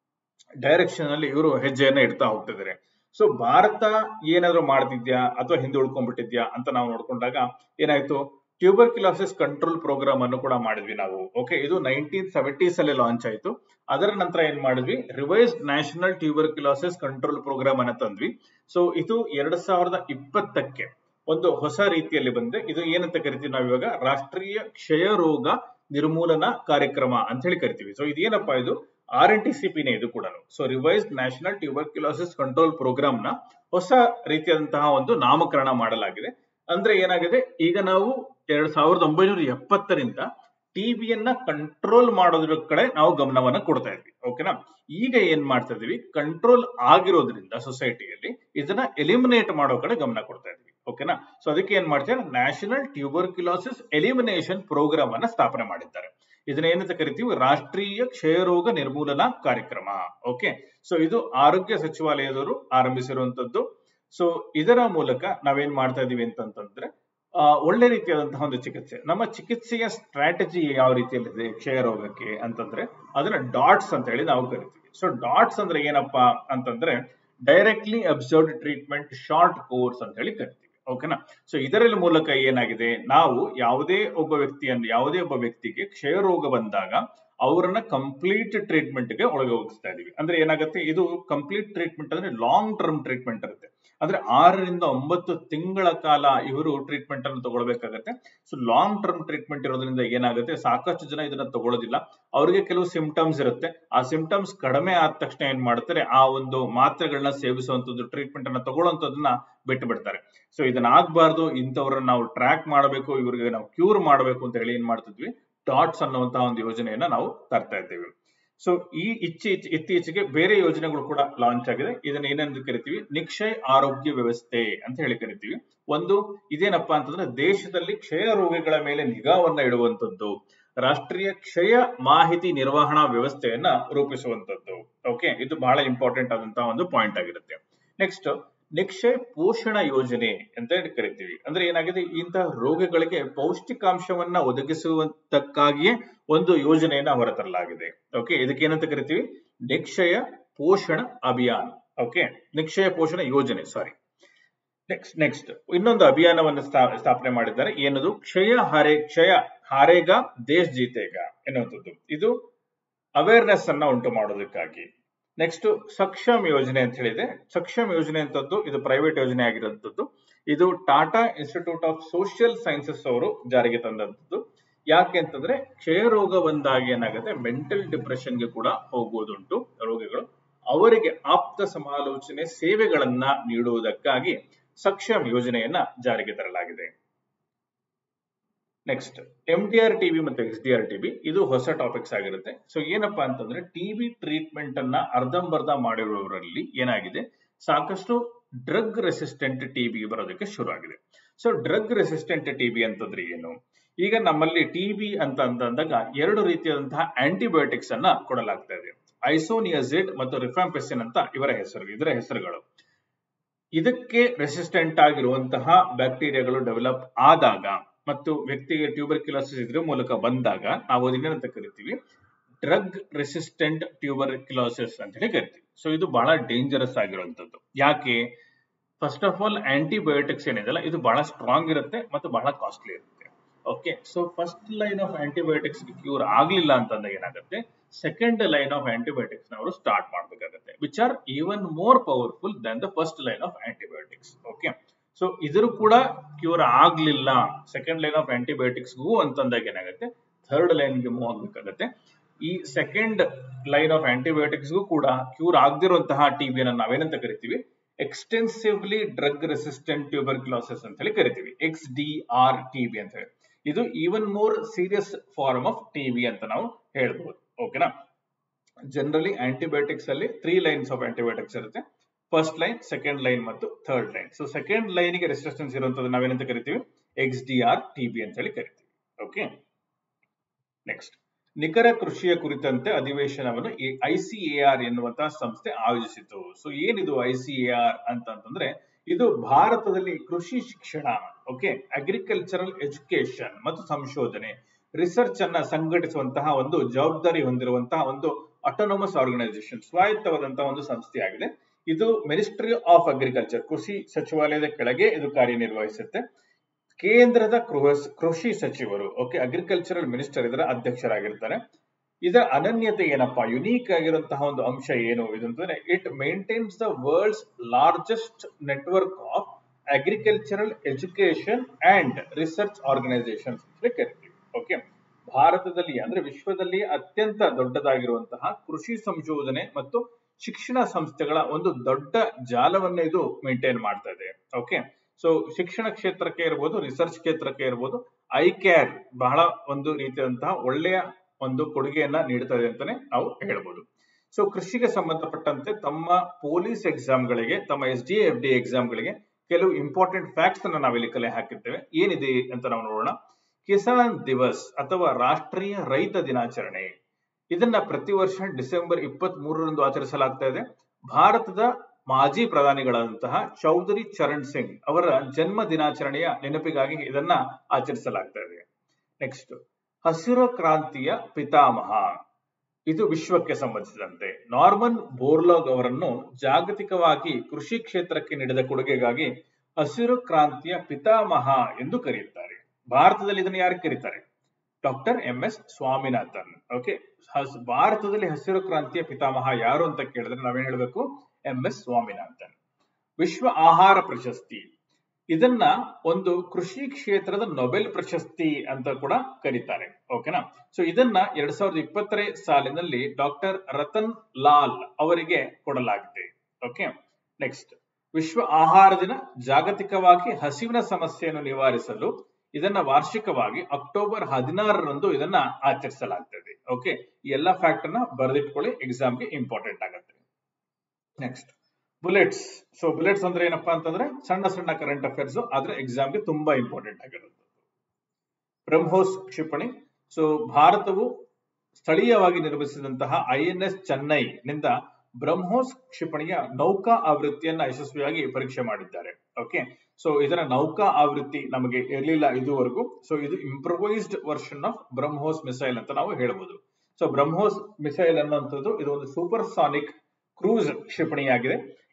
ಡೈರೆಕ್ಷನ್ ಅಲ್ಲಿ ಇವರು ಹೆಜ್ಜೆಯನ್ನ ಇಡ್ತಾ ಹೋಗ್ತಿದ್ದಾರೆ ಸೊ ಭಾರತ ಏನಾದ್ರು ಮಾಡ್ತಿದ್ಯಾ ಅಥವಾ ಹಿಂದೆ ಉಳ್ಕೊಂಡ್ಬಿಟ್ಟಿದ್ಯಾ ಅಂತ ನಾವು ನೋಡ್ಕೊಂಡಾಗ ಏನಾಯ್ತು ಟ್ಯೂಬರ್ಕ್ಯುಲೋಸಿಸ್ ಕಂಟ್ರೋಲ್ ಪ್ರೋಗ್ರಾಮ್ ಅನ್ನು ಕೂಡ ಮಾಡಿದ್ವಿ ನಾವು ಓಕೆ ಇದು ನೈನ್ಟೀನ್ ಸೆವೆಂಟೀಸ್ ಅಲ್ಲಿ ಲಾಂಚ್ ಆಯ್ತು ಅದರ ನಂತರ ಏನ್ ಮಾಡಿದ್ವಿ revised national tuberculosis control programme ಅನ್ನ ತಂದ್ವಿ ಸೊ ಇದು ಎರಡ್ ಸಾವಿರದ ಇಪ್ಪತ್ತಕ್ಕೆ ಒಂದು ಹೊಸ ರೀತಿಯಲ್ಲಿ ಬಂದ್ರೆ ಇದು ಏನಂತ ಕರಿತೀವಿ ನಾವು ಇವಾಗ ರಾಷ್ಟ್ರೀಯ ಕ್ಷಯ ರೋಗ ನಿರ್ಮೂಲನಾ ಕಾರ್ಯಕ್ರಮ ಅಂತ ಹೇಳಿ ಕರಿತೀವಿ ಸೊ ಇದೇನಪ್ಪಾ ಇದು ಆರ್ ಎನ್ ಟಿ ಸಿ ಪಿನೇ ಇದು ಕೂಡ so revised national tuberculosis control programme ನ ಹೊಸ ರೀತಿಯಾದಂತಹ ಒಂದು ನಾಮಕರಣ ಮಾಡಲಾಗಿದೆ ಅಂದ್ರೆ ಏನಾಗಿದೆ ಈಗ ನಾವು ಎರಡ್ ಸಾವಿರದ ಒಂಬೈನೂರ ಎಪ್ಪತ್ತರಿಂದ ಟಿಬಿಯನ್ನ ಕಂಟ್ರೋಲ್ ಮಾಡೋದ್ರ ಕಡೆ ನಾವು ಗಮನವನ್ನ ಕೊಡ್ತಾ ಇದ್ವಿ ಓಕೆನಾ ಈಗ ಏನ್ ಮಾಡ್ತಾ ಇದೀವಿ ಕಂಟ್ರೋಲ್ ಆಗಿರೋದ್ರಿಂದ ಸೊಸೈಟಿಯಲ್ಲಿ ಇದನ್ನ ಎಲಿಮಿನೇಟ್ ಮಾಡೋ ಕಡೆ ಗಮನ ಕೊಡ್ತಾ ಇದ್ವಿ ಓಕೆನಾ ಸೊ ಅದಕ್ಕೆ ಏನ್ ಮಾಡ್ತಾರೆ ನ್ಯಾಷನಲ್ ಟ್ಯೂಬರ್ಕ್ಯುಲೋಸಿಸ್ ಎಲಿಮಿನೇಷನ್ ಪ್ರೋಗ್ರಾಮ್ ಅನ್ನ ಸ್ಥಾಪನೆ ಮಾಡಿದ್ದಾರೆ ಇದನ್ನ ಏನಂತ ಕರಿತೀವಿ ರಾಷ್ಟ್ರೀಯ ಕ್ಷಯರೋಗ ನಿರ್ಮೂಲನಾ ಕಾರ್ಯಕ್ರಮ ಓಕೆ ಸೊ ಇದು ಆರೋಗ್ಯ ಸಚಿವಾಲಯದವರು ಆರಂಭಿಸಿರುವಂತದ್ದು ಸೊ ಇದರ ಮೂಲಕ ನಾವೇನ್ ಮಾಡ್ತಾ ಇದೀವಿ ಅಂತಂತಂದ್ರೆ ಒಳ್ಳೆ ರೀತಿಯಾದಂತಹ ಒಂದು ಚಿಕಿತ್ಸೆ ನಮ್ಮ ಚಿಕಿತ್ಸೆಯ ಸ್ಟ್ರಾಟಜಿ ಯಾವ ರೀತಿಯಲ್ಲಿದೆ ಕ್ಷಯ ರೋಗಕ್ಕೆ ಅಂತಂದ್ರೆ ಅದನ್ನ ಡಾಟ್ಸ್ ಅಂತ ಹೇಳಿ ನಾವು ಕರಿತೀವಿ ಸೊ ಡಾಟ್ಸ್ ಅಂದ್ರೆ ಏನಪ್ಪಾ ಅಂತಂದ್ರೆ directly observed treatment short course ಅಂತ ಹೇಳಿ ಕರಿತೀವಿ ಓಕೆನಾ ಸೊ ಇದರ ಮೂಲಕ ಏನಾಗಿದೆ ನಾವು ಯಾವುದೇ ಒಬ್ಬ ವ್ಯಕ್ತಿಯನ್ನು ಯಾವುದೇ ಒಬ್ಬ ವ್ಯಕ್ತಿಗೆ ಕ್ಷಯ ರೋಗ ಬಂದಾಗ ಅವರನ್ನ ಕಂಪ್ಲೀಟ್ ಟ್ರೀಟ್ಮೆಂಟ್ ಗೆ ಒಳಗೋಗಿಸ್ತಾ ಇದೀವಿ ಅಂದ್ರೆ ಏನಾಗುತ್ತೆ ಇದು ಕಂಪ್ಲೀಟ್ ಟ್ರೀಟ್ಮೆಂಟ್ ಅಂದ್ರೆ ಲಾಂಗ್ ಟರ್ಮ್ ಟ್ರೀಟ್ಮೆಂಟ್ ಇರುತ್ತೆ ಅಂದ್ರೆ ಆರರಿಂದ ಒಂಬತ್ತು ತಿಂಗಳ ಕಾಲ ಇವರು ಟ್ರೀಟ್ಮೆಂಟ್ ಅನ್ನು ತಗೊಳ್ಬೇಕಾಗತ್ತೆ ಸೊ ಲಾಂಗ್ ಟರ್ಮ್ ಟ್ರೀಟ್ಮೆಂಟ್ ಇರೋದ್ರಿಂದ ಏನಾಗುತ್ತೆ ಸಾಕಷ್ಟು ಜನ ಇದನ್ನ ತಗೊಳ್ಳೋದಿಲ್ಲ ಅವರಿಗೆ ಕೆಲವು ಸಿಂಪ್ಟಮ್ಸ್ ಇರುತ್ತೆ ಆ ಸಿಂಪ್ಟಮ್ಸ್ ಕಡಿಮೆ ಆದ ತಕ್ಷಣ ಏನ್ ಮಾಡ್ತಾರೆ ಆ ಒಂದು ಮಾತ್ರೆಗಳನ್ನ ಸೇವಿಸುವಂತದ್ದು ಟ್ರೀಟ್ಮೆಂಟ್ ಅನ್ನ ತಗೊಳ್ಳುವಂತದನ್ನ ಬಿಟ್ಟು ಬಿಡ್ತಾರೆ ಸೊ ಇದನ್ನ ಆಗ್ಬಾರ್ದು ಇಂಥವ್ರನ್ನ ನಾವು ಟ್ರ್ಯಾಕ್ ಮಾಡಬೇಕು ಇವರಿಗೆ ನಾವು ಕ್ಯೂರ್ ಮಾಡಬೇಕು ಅಂತ ಹೇಳಿ ಏನ್ ಮಾಡ್ತಿದ್ವಿ ಡಾಟ್ಸ್ ಅನ್ನುವಂತಹ ಒಂದು ಯೋಜನೆಯನ್ನ ನಾವು ತರ್ತಾ ಇದ್ದೇವೆ ಸೊ ಈ ಇಚ್ಚೆ ಇತ್ತೀಚೆಗೆ ಬೇರೆ ಯೋಜನೆಗಳು ಕೂಡ ಲಾಂಚ್ ಆಗಿದೆ ಇದನ್ನ ಏನೆಂದು ಕರಿತೀವಿ ನಿಕ್ಷಯ್ ಆರೋಗ್ಯ ವ್ಯವಸ್ಥೆ ಅಂತ ಹೇಳಿ ಕರಿತೀವಿ ಒಂದು ಇದೇನಪ್ಪಾ ಅಂತಂದ್ರೆ ದೇಶದಲ್ಲಿ ಕ್ಷಯ ರೋಗಿಗಳ ಮೇಲೆ ನಿಗಾವನ್ನ ಇಡುವಂತದ್ದು ರಾಷ್ಟ್ರೀಯ ಕ್ಷಯ ಮಾಹಿತಿ ನಿರ್ವಹಣಾ ವ್ಯವಸ್ಥೆಯನ್ನ ರೂಪಿಸುವಂತದ್ದು ಓಕೆ ಇದು ಬಹಳ ಇಂಪಾರ್ಟೆಂಟ್ ಆದಂತಹ ಒಂದು ಪಾಯಿಂಟ್ ಆಗಿರುತ್ತೆ ನೆಕ್ಸ್ಟ್ ನಿಕ್ಷಯ ಪೋಷಣ ಯೋಜನೆ ಅಂತ ಹೇಳಿ ಕರಿತೀವಿ ಅಂದ್ರೆ ಏನಾಗಿದೆ ಇಂತಹ ರೋಗಗಳಿಗೆ ಪೌಷ್ಟಿಕಾಂಶವನ್ನ ಒದಗಿಸುವಂತಕ್ಕಾಗಿಯೇ ಒಂದು ಯೋಜನೆಯನ್ನ ಹೊರತರಲಾಗಿದೆ ಓಕೆ ಇದಕ್ಕೆ ಏನಂತ ಕರಿತೀವಿ ನಿಕ್ಷಯ ಪೋಷಣ ಅಭಿಯಾನ್ ಓಕೆ ನಿಕ್ಷಯ ಪೋಷಣ ಯೋಜನೆ ಸಾರಿ ನೆಕ್ಸ್ಟ್ ನೆಕ್ಸ್ಟ್ ಇನ್ನೊಂದು ಅಭಿಯಾನವನ್ನು ಸ್ಥಾ- ಸ್ಥಾಪನೆ ಮಾಡಿದ್ದಾರೆ ಏನದು ಕ್ಷಯ ಹಾರೆ ಕ್ಷಯ ಹಾರೇಗ ದೇಶ್ ಜೀತೇಗ ಎನ್ನುವಂಥದ್ದು ಇದು ಅವೇರ್ನೆಸ್ ಅನ್ನ ಉಂಟು ಮಾಡೋದಕ್ಕಾಗಿ ನೆಕ್ಸ್ಟ್ ಸಕ್ಷಮ್ ಯೋಜನೆ ಅಂತ ಹೇಳಿದೆ ಸಕ್ಷಮ್ ಯೋಜನೆ ಅಂತದ್ದು ಇದು ಪ್ರೈವೇಟ್ ಯೋಜನೆ ಆಗಿರುವಂತದ್ದು ಇದು Tata Institute of Social Sciences ಅವರು ಜಾರಿಗೆ ತಂದಂತದ್ದು ಯಾಕೆ ಅಂತಂದ್ರೆ ಕ್ಷಯ ರೋಗ ಬಂದಾಗ ಏನಾಗುತ್ತೆ ಮೆಂಟಲ್ ಡಿಪ್ರೆಷನ್ಗೆ ಕೂಡ ಹೋಗುವುದುಂಟು ರೋಗಿಗಳು ಅವರಿಗೆ ಆಪ್ತ ಸಮಾಲೋಚನೆ ಸೇವೆಗಳನ್ನ ನೀಡುವುದಕ್ಕಾಗಿ ಸಕ್ಷಮ್ ಯೋಜನೆಯನ್ನ ಜಾರಿಗೆ ತರಲಾಗಿದೆ next M D R TB ಮತ್ತು ಎಕ್ಸ್ ಡಿ ಆರ್ ಟಿಬಿ ಇದು ಹೊಸ ಟಾಪಿಕ್ಸ್ ಆಗಿರುತ್ತೆ ಸೊ ಏನಪ್ಪಾ ಅಂತಂದ್ರೆ ಟಿಬಿ ಟ್ರೀಟ್ಮೆಂಟ್ ಅನ್ನ ಅರ್ಧಂಬರ್ಧ ಮಾಡಿರುವವರಲ್ಲಿ ಏನಾಗಿದೆ ಸಾಕಷ್ಟು ಡ್ರಗ್ ರೆಸಿಸ್ಟೆಂಟ್ ಟಿಬಿ ಬರೋದಕ್ಕೆ ಶುರು ಆಗಿದೆ ಸೊ ಡ್ರಗ್ ರೆಸಿಸ್ಟೆಂಟ್ ಟಿಬಿ ಅಂತಂದ್ರೆ ಏನು ಈಗ ನಮ್ಮಲ್ಲಿ ಟಿಬಿ ಅಂತ ಅಂದಾಗ ಎರಡು ರೀತಿಯಾದಂತಹ ಆಂಟಿಬಯೋಟಿಕ್ಸ್ ಅನ್ನ ಕೊಡಲಾಗ್ತಾ ಇದೆ ಐಸೋನಿಯಸಿಡ್ ಮತ್ತು ರಿಫಾಂಪೆಸಿನ್ ಅಂತ ಇವರ ಹೆಸರು ಇದರ ಹೆಸರುಗಳು ಇದಕ್ಕೆ ರೆಸಿಸ್ಟೆಂಟ್ ಆಗಿರುವಂತಹ ಬ್ಯಾಕ್ಟೀರಿಯಾಗಳು ಡೆವಲಪ್ ಆದಾಗ ಮತ್ತು ವ್ಯಕ್ತಿಗೆ ಟ್ಯೂಬರ್ಕ್ಯುಲೋಸಿಸ್ ಇದ್ರ ಮೂಲಕ ಬಂದಾಗ ನಾವು ಅದನ್ನೇನಂತ ಕರಿತೀವಿ ಡ್ರಗ್ ರೆಸಿಸ್ಟೆಂಟ್ ಟ್ಯೂಬರ್ಕ್ಯುಲೋಸಿಸ್ ಅಂತ ಹೇಳಿ ಕರಿತೀವಿ ಸೊ ಇದು ಬಹಳ ಡೇಂಜರಸ್ ಆಗಿರುವಂತದ್ದು ಯಾಕೆ ಫಸ್ಟ್ ಆಫ್ ಆಲ್ ಆಂಟಿಬಯೋಟಿಕ್ಸ್ ಏನಿದೆಲ್ಲ ಇದು ಬಹಳ ಸ್ಟ್ರಾಂಗ್ ಇರುತ್ತೆ ಮತ್ತು ಬಹಳ ಕಾಸ್ಟ್ಲಿ ಇರುತ್ತೆ okay so first line of antibiotics cure ಆಗ್ಲಿಲ್ಲ ಅಂತಂದಾಗ ಏನಾಗುತ್ತೆ ಸೆಕೆಂಡ್ ಲೈನ್ ಆಫ್ ಆಂಟಿಬಯೋಟಿಕ್ಸ್ ಅವರು ಸ್ಟಾರ್ಟ್ ಮಾಡಬೇಕಾಗುತ್ತೆ which are even more powerful than the first line of antibiotics okay so ಇದ್ರ ಕೂಡ ಕ್ಯೂರ್ ಆಗ್ಲಿಲ್ಲ ಸೆಕೆಂಡ್ ಲೈನ್ ಆಫ್ ಆಂಟಿಬಯೋಟಿಕ್ಸ್ಗೂ ಅಂತಂದಾಗ ಏನಾಗುತ್ತೆ ಥರ್ಡ್ ಲೈನ್ಗೆ ಮೂವ್ ಆಗ್ಬೇಕಾಗತ್ತೆ ಈ ಸೆಕೆಂಡ್ ಲೈನ್ ಆಫ್ ಆಂಟಿಬಯೋಟಿಕ್ಸ್ಗೂ ಕೂಡ ಕ್ಯೂರ್ ಆಗದಿರುವಂತಹ ಟಿಬಿಯನ್ನು ನಾವೇನಂತ ಕರಿತೀವಿ ಎಕ್ಸ್ಟೆನ್ಸಿವ್ಲಿ ಡ್ರಗ್ ರೆಸಿಸ್ಟೆಂಟ್ ಟ್ಯೂಬರ್ಕ್ಯುಲೋಸಿಸ್ ಅಂತ ಹೇಳಿ ಕರಿತೀವಿ ಎಕ್ಸ್ ಡಿ ಆರ್ ಟಿಬಿ ಅಂತ ಹೇಳಿ ಇದು even more serious form of TB ಅಂತ ನಾವು ಹೇಳ್ಬೋದು ಓಕೆನಾ ಜನರಲಿ ಆಂಟಿಬಯೋಟಿಕ್ಸ್ ಅಲ್ಲಿ ತ್ರೀ ಲೈನ್ಸ್ ಆಫ್ ಆಂಟಿಬಯೋಟಿಕ್ಸ್ ಇರುತ್ತೆ ಫಸ್ಟ್ ಲೈನ್ ಸೆಕೆಂಡ್ ಲೈನ್ ಮತ್ತು third line so second line ಗೆ ರೆಸಿಸ್ಟೆನ್ಸ್ ಇರುವಂತದ್ದು ನಾವೇನಂತ ಕರಿತೀವಿ ಎಕ್ಸ್ ಡಿ ಆರ್ ಟಿಬಿ ಅಂತ ಹೇಳಿ ಕರಿತೀವಿ ಓಕೆ ನೆಕ್ಸ್ಟ್ ನಿಖರ ಕೃಷಿಯ ಕುರಿತಂತೆ ಅಧಿವೇಶನವನ್ನು ಐಸಿಎಆರ್ ಎನ್ನುವಂತಹ ಸಂಸ್ಥೆ ಆಯೋಜಿಸಿತು ಸೊ ಏನಿದು ಐಸಿಎಆರ್ ಅಂತಂದ್ರೆ ಇದು ಭಾರತದಲ್ಲಿ ಕೃಷಿ ಶಿಕ್ಷಣ ಓಕೆ ಅಗ್ರಿಕಲ್ಚರಲ್ ಎಜುಕೇಶನ್ ಮತ್ತು ಸಂಶೋಧನೆ ರಿಸರ್ಚ್ ಅನ್ನ ಸಂಘಟಿಸುವಂತಹ ಒಂದು ಜವಾಬ್ದಾರಿ ಹೊಂದಿರುವಂತಹ ಒಂದು ಅಟೋನಮಸ್ ಆರ್ಗನೈಸೇಷನ್ ಸ್ವಾಯತ್ತವಾದಂತಹ ಒಂದು ಸಂಸ್ಥೆಯಾಗಿದೆ ಇದು ಮಿನಿಸ್ಟ್ರಿ ಆಫ್ ಅಗ್ರಿಕಲ್ಚರ್ ಕೃಷಿ ಸಚಿವಾಲಯದ ಕೆಳಗೆ ಇದು ಕಾರ್ಯನಿರ್ವಹಿಸುತ್ತೆ ಕೇಂದ್ರದ ಕೃಷಿ ಸಚಿವರು ಓಕೆ ಅಗ್ರಿಕಲ್ಚರಲ್ ಮಿನಿಸ್ಟರ್ ಇದರ ಅಧ್ಯಕ್ಷರಾಗಿರ್ತಾರೆ ಇದರ ಅನನ್ಯತೆ ಏನಪ್ಪಾ ಯುನೀಕ್ ಆಗಿರುವಂತಹ ಒಂದು ಅಂಶ ಏನು ಇದು ಅಂತಂದ್ರೆ it maintains the world's largest network of agricultural education and research organisations ಅಂತ ಕರಿತೀವಿ ಓಕೆ ಭಾರತದಲ್ಲಿ ಅಂದ್ರೆ ವಿಶ್ವದಲ್ಲಿ ಅತ್ಯಂತ ದೊಡ್ಡದಾಗಿರುವಂತಹ ಕೃಷಿ ಸಂಶೋಧನೆ ಮತ್ತು ಶಿಕ್ಷಣ ಸಂಸ್ಥೆಗಳ ಒಂದು ದೊಡ್ಡ ಜಾಲವನ್ನು ಇದು ಮೇಂಟೈನ್ ಮಾಡ್ತಾ ಇದೆ ಓಕೆ ಸೊ ಶಿಕ್ಷಣ ಕ್ಷೇತ್ರಕ್ಕೆ ಇರ್ಬೋದು ರಿಸರ್ಚ್ ಕ್ಷೇತ್ರಕ್ಕೆ ಇರ್ಬೋದು ಐ ಕೇರ್ ಬಹಳ ಒಂದು ರೀತಿಯಾದಂತಹ ಒಳ್ಳೆಯ ಒಂದು ಕೊಡುಗೆಯನ್ನ ನೀಡ್ತಾ ಇದೆ ಅಂತಾನೆ ನಾವು ಹೇಳ್ಬೋದು ಸೊ ಕೃಷಿಗೆ ಸಂಬಂಧಪಟ್ಟಂತೆ ತಮ್ಮ ಪೊಲೀಸ್ ಎಕ್ಸಾಮ್ಗಳಿಗೆ ತಮ್ಮ ಎಸ್ ಡಿ ಎಫ್ ಡಿ ಎಕ್ಸಾಮ್ಗಳಿಗೆ ಕೆಲವು ಇಂಪಾರ್ಟೆಂಟ್ ಫ್ಯಾಕ್ಟ್ಸ್ ಅನ್ನ ನಾವಿಲ್ಲಿ ಕಲೆ ಹಾಕಿರ್ತೇವೆ ಏನಿದೆ ಅಂತ ನಾವು ನೋಡೋಣ ಕಿಸಾನ್ ದಿವಸ್ ಅಥವಾ ರಾಷ್ಟ್ರೀಯ ರೈತ ದಿನಾಚರಣೆ ಇದನ್ನ ಪ್ರತಿ ವರ್ಷ ಡಿಸೆಂಬರ್ ಇಪ್ಪತ್ತ್ ಮೂರರಂದು ಆಚರಿಸಲಾಗ್ತಾ ಇದೆ ಭಾರತದ ಮಾಜಿ ಪ್ರಧಾನಿಗಳಾದಂತಹ ಚೌಧರಿ ಚರಣ್ ಸಿಂಗ್ ಅವರ ಜನ್ಮ ದಿನಾಚರಣೆಯ ನೆನಪಿಗಾಗಿ ಇದನ್ನ ಆಚರಿಸಲಾಗ್ತಾ ಇದೆ ನೆಕ್ಸ್ಟ್ ಹಸಿರು ಕ್ರಾಂತಿಯ ಪಿತಾಮಹ ಇದು ವಿಶ್ವಕ್ಕೆ ಸಂಬಂಧಿಸಿದಂತೆ ನಾರ್ಮನ್ ಬೋರ್ಲಾಗ್ ಅವರನ್ನು ಜಾಗತಿಕವಾಗಿ ಕೃಷಿ ಕ್ಷೇತ್ರಕ್ಕೆ ನೀಡಿದ ಕೊಡುಗೆಗಾಗಿ ಹಸಿರು ಕ್ರಾಂತಿಯ ಪಿತಾಮಹ ಎಂದು ಕರೆಯುತ್ತಾರೆ ಭಾರತದಲ್ಲಿ ಇದನ್ನು ಯಾರು ಕರೀತಾರೆ doctor M S Swaminathan okay ಭಾರತದಲ್ಲಿ ಹಸಿರು ಕ್ರಾಂತಿಯ ಪಿತಾಮಹ ಯಾರು ಅಂತ ಕೇಳಿದ್ರೆ ನಾವೇನ್ ಹೇಳ್ಬೇಕು ಎಂ ಎಸ್ ಸ್ವಾಮಿನಾಥನ್ ವಿಶ್ವ ಆಹಾರ ಪ್ರಶಸ್ತಿ ಇದನ್ನ ಒಂದು ಕೃಷಿ ಕ್ಷೇತ್ರದ ನೊಬೆಲ್ ಪ್ರಶಸ್ತಿ ಅಂತ ಕೂಡ ಕರೀತಾರೆ ಓಕೆನಾ ಸೊ ಇದನ್ನ ಎರಡ್ ಸಾವಿರದ ಇಪ್ಪತ್ತರ ಸಾಲಿನಲ್ಲಿ ಡಾಕ್ಟರ್ ರತನ್ ಲಾಲ್ ಅವರಿಗೆ ಕೊಡಲಾಗಿದೆ ಓಕೆ ನೆಕ್ಸ್ಟ್ ವಿಶ್ವ ಆಹಾರ ದಿನ ಜಾಗತಿಕವಾಗಿ ಹಸಿವಿನ ಸಮಸ್ಯೆಯನ್ನು ನಿವಾರಿಸಲು ಇದನ್ನ ವಾರ್ಷಿಕವಾಗಿ ಅಕ್ಟೋಬರ್ ಹದಿನಾರರಂದು ಇದನ್ನ ಆಚರಿಸಲಾಗ್ತದೆ ಓಕೆ ಈ ಎಲ್ಲಾ ಫ್ಯಾಕ್ಟ್ ಅನ್ನ ಬರೆದಿಟ್ಕೊಳ್ಳಿ ಎಕ್ಸಾಮ್ಗೆ ಇಂಪಾರ್ಟೆಂಟ್ ಆಗುತ್ತೆ ನೆಕ್ಸ್ಟ್ ಬುಲೆಟ್ಸ್ ಸೊ ಬುಲೆಟ್ಸ್ ಅಂದ್ರೆ ಏನಪ್ಪಾ ಅಂತಂದ್ರೆ ಸಣ್ಣ ಸಣ್ಣ ಕರೆಂಟ್ ಅಫೇರ್ಸ್ ಆದ್ರೆ ಎಕ್ಸಾಮ್ಗೆ ತುಂಬಾ ಇಂಪಾರ್ಟೆಂಟ್ ಆಗಿರುತ್ತೆ ಬ್ರಹ್ಮೋಸ್ ಕ್ಷಿಪಣಿ ಸೊ ಭಾರತವು ಸ್ಥಳೀಯವಾಗಿ ನಿರ್ಮಿಸಿದಂತಹ ಐ ಎನ್ ಎಸ್ ಚೆನ್ನೈ ನಿಂದ ಬ್ರಹ್ಮೋಸ್ ಕ್ಷಿಪಣಿಯ ನೌಕಾ ಆವೃತ್ತಿಯನ್ನ ಯಶಸ್ವಿಯಾಗಿ ಪರೀಕ್ಷೆ ಮಾಡಿದ್ದಾರೆ ಓಕೆ ಸೊ ಇದರ ನೌಕಾ ಆವೃತ್ತಿ ನಮಗೆ ಇರಲಿಲ್ಲ ಇದುವರೆಗೂ ಸೊ ಇದು improvised version of BrahMos missile ಅಂತ ನಾವು ಹೇಳ್ಬೋದು ಸೊ ಬ್ರಹ್ಮೋಸ್ ಮಿಸೈಲ್ ಅನ್ನುವಂಥದ್ದು ಇದು ಒಂದು ಸೂಪರ್ ಸಾನಿಕ್ ಕ್ರೂಸ್ ಕ್ಷಿಪಣಿಯಾಗಿದೆ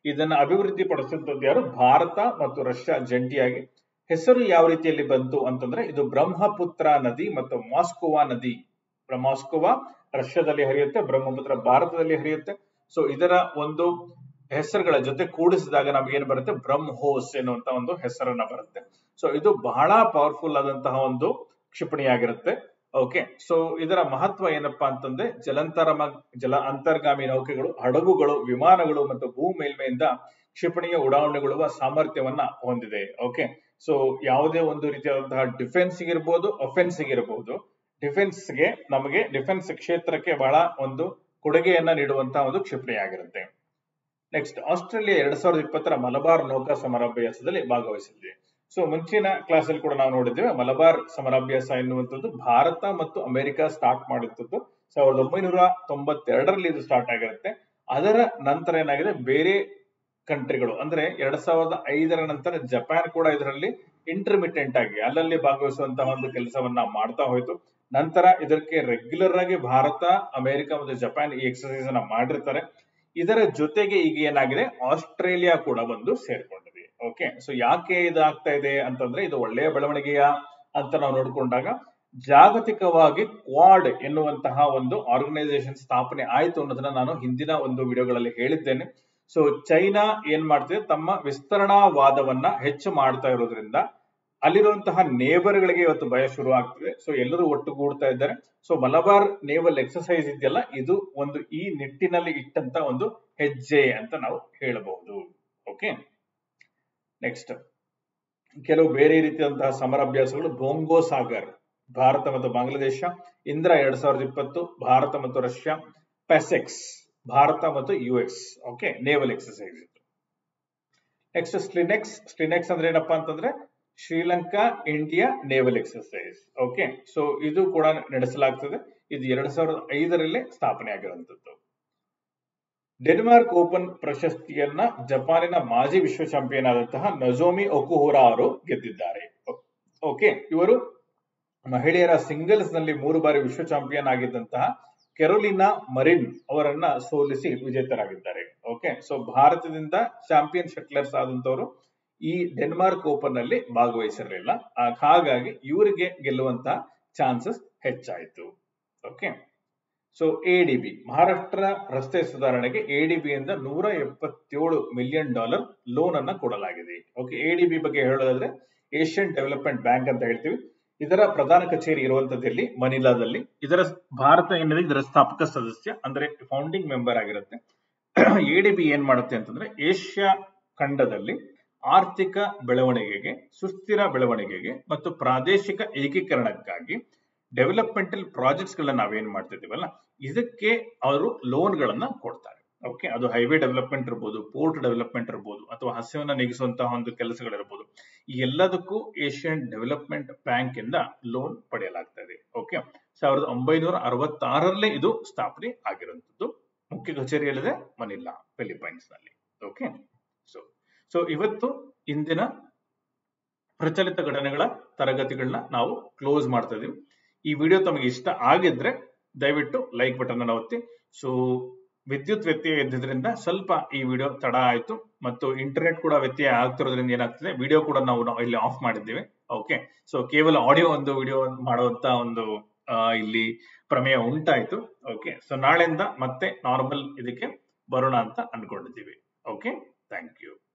ಇದನ್ನ ಅಭಿವೃದ್ಧಿ ಪಡಿಸಿದಂತದ್ದು ಯಾರು ಭಾರತ ಮತ್ತು ರಷ್ಯಾ ಜಂಟಿಯಾಗಿ ಹೆಸರು ಯಾವ ರೀತಿಯಲ್ಲಿ ಬಂತು ಅಂತಂದ್ರೆ ಇದು ಬ್ರಹ್ಮಪುತ್ರ ನದಿ ಮತ್ತು ಮಾಸ್ಕೋವಾ ನದಿ ಮಾಸ್ಕೋವಾ ರಷ್ಯಾದಲ್ಲಿ ಹರಿಯುತ್ತೆ ಬ್ರಹ್ಮಪುತ್ರ ಭಾರತದಲ್ಲಿ ಹರಿಯುತ್ತೆ ಸೊ ಇದರ ಒಂದು ಹೆಸರುಗಳ ಜೊತೆ ಕೂಡಿಸಿದಾಗ ನಮ್ಗೆ ಏನ್ ಬರುತ್ತೆ ಬ್ರಹ್ಮೋಸ್ ಎನ್ನುವಂತ ಒಂದು ಹೆಸರನ್ನ ಬರುತ್ತೆ ಸೊ ಇದು ಬಹಳ ಪವರ್ಫುಲ್ ಆದಂತಹ ಒಂದು ಕ್ಷಿಪಣಿಯಾಗಿರುತ್ತೆ ಓಕೆ ಸೊ ಇದರ ಮಹತ್ವ ಏನಪ್ಪಾ ಅಂತಂದ್ರೆ ಜಲಂತರ ಜಲ ಅಂತರ್ಗಾಮಿ ನೌಕೆಗಳು ಹಡಗುಗಳು ವಿಮಾನಗಳು ಮತ್ತು ಭೂ ಮೇಲ್ಮೆಯಿಂದ ಕ್ಷಿಪಣಿಯ ಉಡಾವಣೆಗೊಳ್ಳುವ ಸಾಮರ್ಥ್ಯವನ್ನ ಹೊಂದಿದೆ ಓಕೆ ಸೊ ಯಾವುದೇ ಒಂದು ರೀತಿಯಾದಂತಹ ಡಿಫೆನ್ಸ್ ಇರ್ಬೋದು ಅಫೆನ್ಸ್ ಇರಬಹುದು ಡಿಫೆನ್ಸ್ ಗೆ ನಮಗೆ ಡಿಫೆನ್ಸ್ ಕ್ಷೇತ್ರಕ್ಕೆ ಬಹಳ ಒಂದು ಕೊಡುಗೆಯನ್ನ ನೀಡುವಂತಹ ಒಂದು ಕ್ಷಿಪಣಿಯಾಗಿರುತ್ತೆ ನೆಕ್ಸ್ಟ್ ಆಸ್ಟ್ರೇಲಿಯಾ ಎರಡ್ ಸಾವಿರದ ಇಪ್ಪತ್ತರ ಮಲಬಾರ್ ನೌಕಾ ಸಮರಾಭ್ಯಾಸದಲ್ಲಿ ಭಾಗವಹಿಸಲಿದೆ ಸೊ ಮುಂಚಿನ ಕ್ಲಾಸ್ ಅಲ್ಲಿ ಕೂಡ ನಾವು ನೋಡಿದ್ದೇವೆ ಮಲಬಾರ್ ಸಮರಾಭ್ಯಾಸ ಎನ್ನುವಂಥದ್ದು ಭಾರತ ಮತ್ತು ಅಮೆರಿಕ ಸ್ಟಾರ್ಟ್ ಮಾಡಿರ್ತದ್ದು ಸಾವಿರದ ಒಂಬೈನೂರ ತೊಂಬತ್ತೆರಡರಲ್ಲಿ ಇದು ಸ್ಟಾರ್ಟ್ ಆಗಿರುತ್ತೆ ಅದರ ನಂತರ ಏನಾಗಿದೆ ಬೇರೆ ಕಂಟ್ರಿಗಳು ಅಂದ್ರೆ ಎರಡ್ ಸಾವಿರದ ಐದರ ನಂತರ ಜಪಾನ್ ಕೂಡ ಇದರಲ್ಲಿ ಇಂಟರ್ಮಿಟೆಂಟ್ ಆಗಿ ಅಲ್ಲಲ್ಲಿ ಭಾಗವಹಿಸುವಂತಹ ಒಂದು ಕೆಲಸವನ್ನ ಮಾಡ್ತಾ ಹೋಯ್ತು ನಂತರ ಇದಕ್ಕೆ ರೆಗ್ಯುಲರ್ ಆಗಿ ಭಾರತ ಅಮೆರಿಕ ಮತ್ತು ಜಪಾನ್ ಈ ಎಕ್ಸರ್ಸೈಸ್ ಅನ್ನ ಮಾಡಿರ್ತಾರೆ ಇದರ ಜೊತೆಗೆ ಈಗ ಏನಾಗಿದೆ ಆಸ್ಟ್ರೇಲಿಯಾ ಕೂಡ ಬಂದು ಸೇರ್ಕೊಂಡಿದೆ ಓಕೆ ಸೊ ಯಾಕೆ ಇದಾಗ್ತಾ ಇದೆ ಅಂತಂದ್ರೆ ಇದು ಒಳ್ಳೆಯ ಬೆಳವಣಿಗೆಯ ಅಂತ ನಾವು ನೋಡ್ಕೊಂಡಾಗ ಜಾಗತಿಕವಾಗಿ ಕ್ವಾಡ್ ಎನ್ನುವಂತಹ ಒಂದು ಆರ್ಗನೈಸೇಷನ್ ಸ್ಥಾಪನೆ ಆಯ್ತು ಅನ್ನೋದನ್ನ ನಾನು ಹಿಂದಿನ ಒಂದು ವಿಡಿಯೋಗಳಲ್ಲಿ ಹೇಳಿದ್ದೇನೆ ಸೊ ಚೈನಾ ಏನ್ ಮಾಡ್ತಿದೆ ತಮ್ಮ ವಿಸ್ತರಣಾವಾದವನ್ನ ಹೆಚ್ಚು ಮಾಡ್ತಾ ಇರೋದ್ರಿಂದ ಅಲ್ಲಿರುವಂತಹ ನೇಬರ್ಗಳಿಗೆ ಇವತ್ತು ಭಯ ಶುರು ಆಗ್ತಿದೆ ಸೊ ಎಲ್ಲರೂ ಒಟ್ಟುಗೂಡ್ತಾ ಇದ್ದಾರೆ ಸೊ ಮಲಬಾರ್ ನೇವಲ್ ಎಕ್ಸರ್ಸೈಸ್ ಇದೆಯಲ್ಲ ಇದು ಒಂದು ಈ ನಿಟ್ಟಿನಲ್ಲಿ ಇಟ್ಟಂತ ಒಂದು ಹೆಜ್ಜೆ ಅಂತ ನಾವು ಹೇಳಬಹುದು ಓಕೆ ನೆಕ್ಸ್ಟ್ ಕೆಲವು ಬೇರೆ ರೀತಿಯಾದಂತಹ ಸಮರಾಭ್ಯಾಸಗಳು ಭೋಂಗೋ ಸಾಗರ್ ಭಾರತ ಮತ್ತು ಬಾಂಗ್ಲಾದೇಶ ಇಂದ್ರ ಎರಡ್ ಸಾವಿರದ ಇಪ್ಪತ್ತು ಭಾರತ ಮತ್ತು ರಷ್ಯಾ ಪೆಸೆಕ್ಸ್ ಭಾರತ ಮತ್ತು U S okay naval exercise ಇದು ನೆಕ್ಸ್ಟ್ ಸ್ಲಿನೆಕ್ಸ್ ಸ್ಲಿನೆಕ್ಸ್ ಅಂದ್ರೆ ಏನಪ್ಪಾ ಅಂತಂದ್ರೆ Sri Lanka India naval exercise okay so ಇದು ಕೂಡ ನಡೆಸಲಾಗ್ತದೆ ಇದು ಎರಡ್ ಸಾವಿರದ ಐದರಲ್ಲೇ ಸ್ಥಾಪನೆ ಆಗಿರುವಂತದ್ದು ಡೆನ್ಮಾರ್ಕ್ ಓಪನ್ ಪ್ರಶಸ್ತಿಯನ್ನ ಜಪಾನಿನ ಮಾಜಿ ವಿಶ್ವ ಚಾಂಪಿಯನ್ ಆದಂತಹ ನಜೋಮಿ ಒಕುಹುರಾ ಅವರು ಗೆದ್ದಿದ್ದಾರೆ ಓಕೆ ಇವರು ಮಹಿಳೆಯರ ಸಿಂಗಲ್ಸ್ ನಲ್ಲಿ ಮೂರು ಬಾರಿ ವಿಶ್ವ ಚಾಂಪಿಯನ್ ಆಗಿದ್ದಂತಹ ಕೆರೋಲಿನಾ ಮರಿನ್ ಅವರನ್ನ ಸೋಲಿಸಿ ವಿಜೇತರಾಗಿದ್ದಾರೆ ಓಕೆ ಸೊ ಭಾರತದಿಂದ ಚಾಂಪಿಯನ್ ಶಟ್ಲರ್ಸ್ ಆದಂತವರು ಈ ಡೆನ್ಮಾರ್ಕ್ ಓಪನ್ ನಲ್ಲಿ ಭಾಗವಹಿಸಿರಲಿಲ್ಲ ಹಾಗಾಗಿ ಇವರಿಗೆ ಗೆಲ್ಲುವಂತಹ ಚಾನ್ಸಸ್ ಹೆಚ್ಚಾಯಿತು ಓಕೆ ಸೊ ಎಡಿಬಿ ಮಹಾರಾಷ್ಟ್ರ ರಸ್ತೆ ಸುಧಾರಣೆಗೆ ಎಡಿಬಿ ಇಂದ ನೂರ ಎಪ್ಪತ್ತೇಳು ಮಿಲಿಯನ್ ಡಾಲರ್ ಲೋನ್ ಅನ್ನ ಕೊಡಲಾಗಿದೆ ಓಕೆ ಎಡಿಬಿ ಬಗ್ಗೆ ಹೇಳೋದಾದ್ರೆ ಏಷ್ಯನ್ ಡೆವಲಪ್ಮೆಂಟ್ ಬ್ಯಾಂಕ್ ಅಂತ ಹೇಳ್ತೀವಿ ಇದರ ಪ್ರಧಾನ ಕಚೇರಿ ಇರುವಂತದ್ದಲ್ಲಿ ಮನಿಲಾದಲ್ಲಿ ಇದರ ಭಾರತ ಏನಿದೆ ಇದರ ಸ್ಥಾಪಕ ಸದಸ್ಯ ಅಂದ್ರೆ ಫೌಂಡಿಂಗ್ ಮೆಂಬರ್ ಆಗಿರುತ್ತೆ ಎಡಿಬಿ ಏನ್ ಮಾಡುತ್ತೆ ಅಂತಂದ್ರೆ ಏಷ್ಯಾ ಖಂಡದಲ್ಲಿ ಆರ್ಥಿಕ ಬೆಳವಣಿಗೆಗೆ ಸುಸ್ಥಿರ ಬೆಳವಣಿಗೆಗೆ ಮತ್ತು ಪ್ರಾದೇಶಿಕ ಏಕೀಕರಣಕ್ಕಾಗಿ ಡೆವಲಪ್ಮೆಂಟಲ್ ಪ್ರಾಜೆಕ್ಟ್ಸ್ ಗಳನ್ನ ನಾವೇನ್ ಮಾಡ್ತಿದ್ದೀವಲ್ಲ ಇದಕ್ಕೆ ಅವರು ಲೋನ್ ಗಳನ್ನ ಕೊಡ್ತಾರೆ ಓಕೆ ಅದು ಹೈವೇ ಡೆವಲಪ್ಮೆಂಟ್ ಇರ್ಬೋದು ಪೋರ್ಟ್ ಡೆವಲಪ್ಮೆಂಟ್ ಇರ್ಬೋದು ಅಥವಾ ಹಸಿವನ್ನ ನೀಗಿಸುವಂತಹ ಒಂದು ಕೆಲಸಗಳಿರ್ಬೋದು ಈ ಎಲ್ಲದಕ್ಕೂ ಏಷ್ಯನ್ ಡೆವಲಪ್ಮೆಂಟ್ ಬ್ಯಾಂಕ್ ಇಂದ ಲೋನ್ ಪಡೆಯಲಾಗ್ತಾ ಇದೆ ಓಕೆ ಸಾವಿರದ ಒಂಬೈನೂರ ಅರವತ್ತಾರರಲ್ಲೇ ಇದು ಸ್ಥಾಪನೆ ಆಗಿರುವಂತದ್ದು ಮುಖ್ಯ ಕಚೇರಿ ಎಲ್ಲಿದೆ ಮನಿಲಾ ಫಿಲಿಪೈನ್ಸ್ ನಲ್ಲಿ ಓಕೆ ಸೊ ಸೊ ಇವತ್ತು ಇಂದಿನ ಪ್ರಚಲಿತ ಘಟನೆಗಳ ತರಗತಿಗಳನ್ನ ನಾವು ಕ್ಲೋಸ್ ಮಾಡ್ತಾ ಇದೀವಿ ಈ ವಿಡಿಯೋ ತಮಗೆ ಇಷ್ಟ ಆಗಿದ್ರೆ ದಯವಿಟ್ಟು ಲೈಕ್ ಬಟನ್ ಅನ್ನು ಒತ್ತಿ ಸೊ ವಿದ್ಯುತ್ ವ್ಯತ್ಯಯ ಇದ್ದಿದ್ರಿಂದ ಸ್ವಲ್ಪ ಈ ವಿಡಿಯೋ ತಡ ಆಯ್ತು ಮತ್ತು ಇಂಟರ್ನೆಟ್ ಕೂಡ ವ್ಯತ್ಯಯ ಆಗ್ತಿರೋದ್ರಿಂದ ಏನಾಗ್ತದೆ ವಿಡಿಯೋ ಕೂಡ ನಾವು ಇಲ್ಲಿ ಆಫ್ ಮಾಡಿದ್ದೀವಿ ಓಕೆ ಸೊ ಕೇವಲ ಆಡಿಯೋ ಒಂದು ವಿಡಿಯೋ ಮಾಡುವಂತ ಒಂದು ಇಲ್ಲಿ ಪ್ರಮೇಯ ಉಂಟಾಯ್ತು ಓಕೆ ಸೊ ನಾಳೆಯಿಂದ ಮತ್ತೆ ನಾರ್ಮಲ್ ಇದಕ್ಕೆ ಬರೋಣ ಅಂತ ಅನ್ಕೊಂಡಿದ್ದೀವಿ ಓಕೆ ಥ್ಯಾಂಕ್ ಯು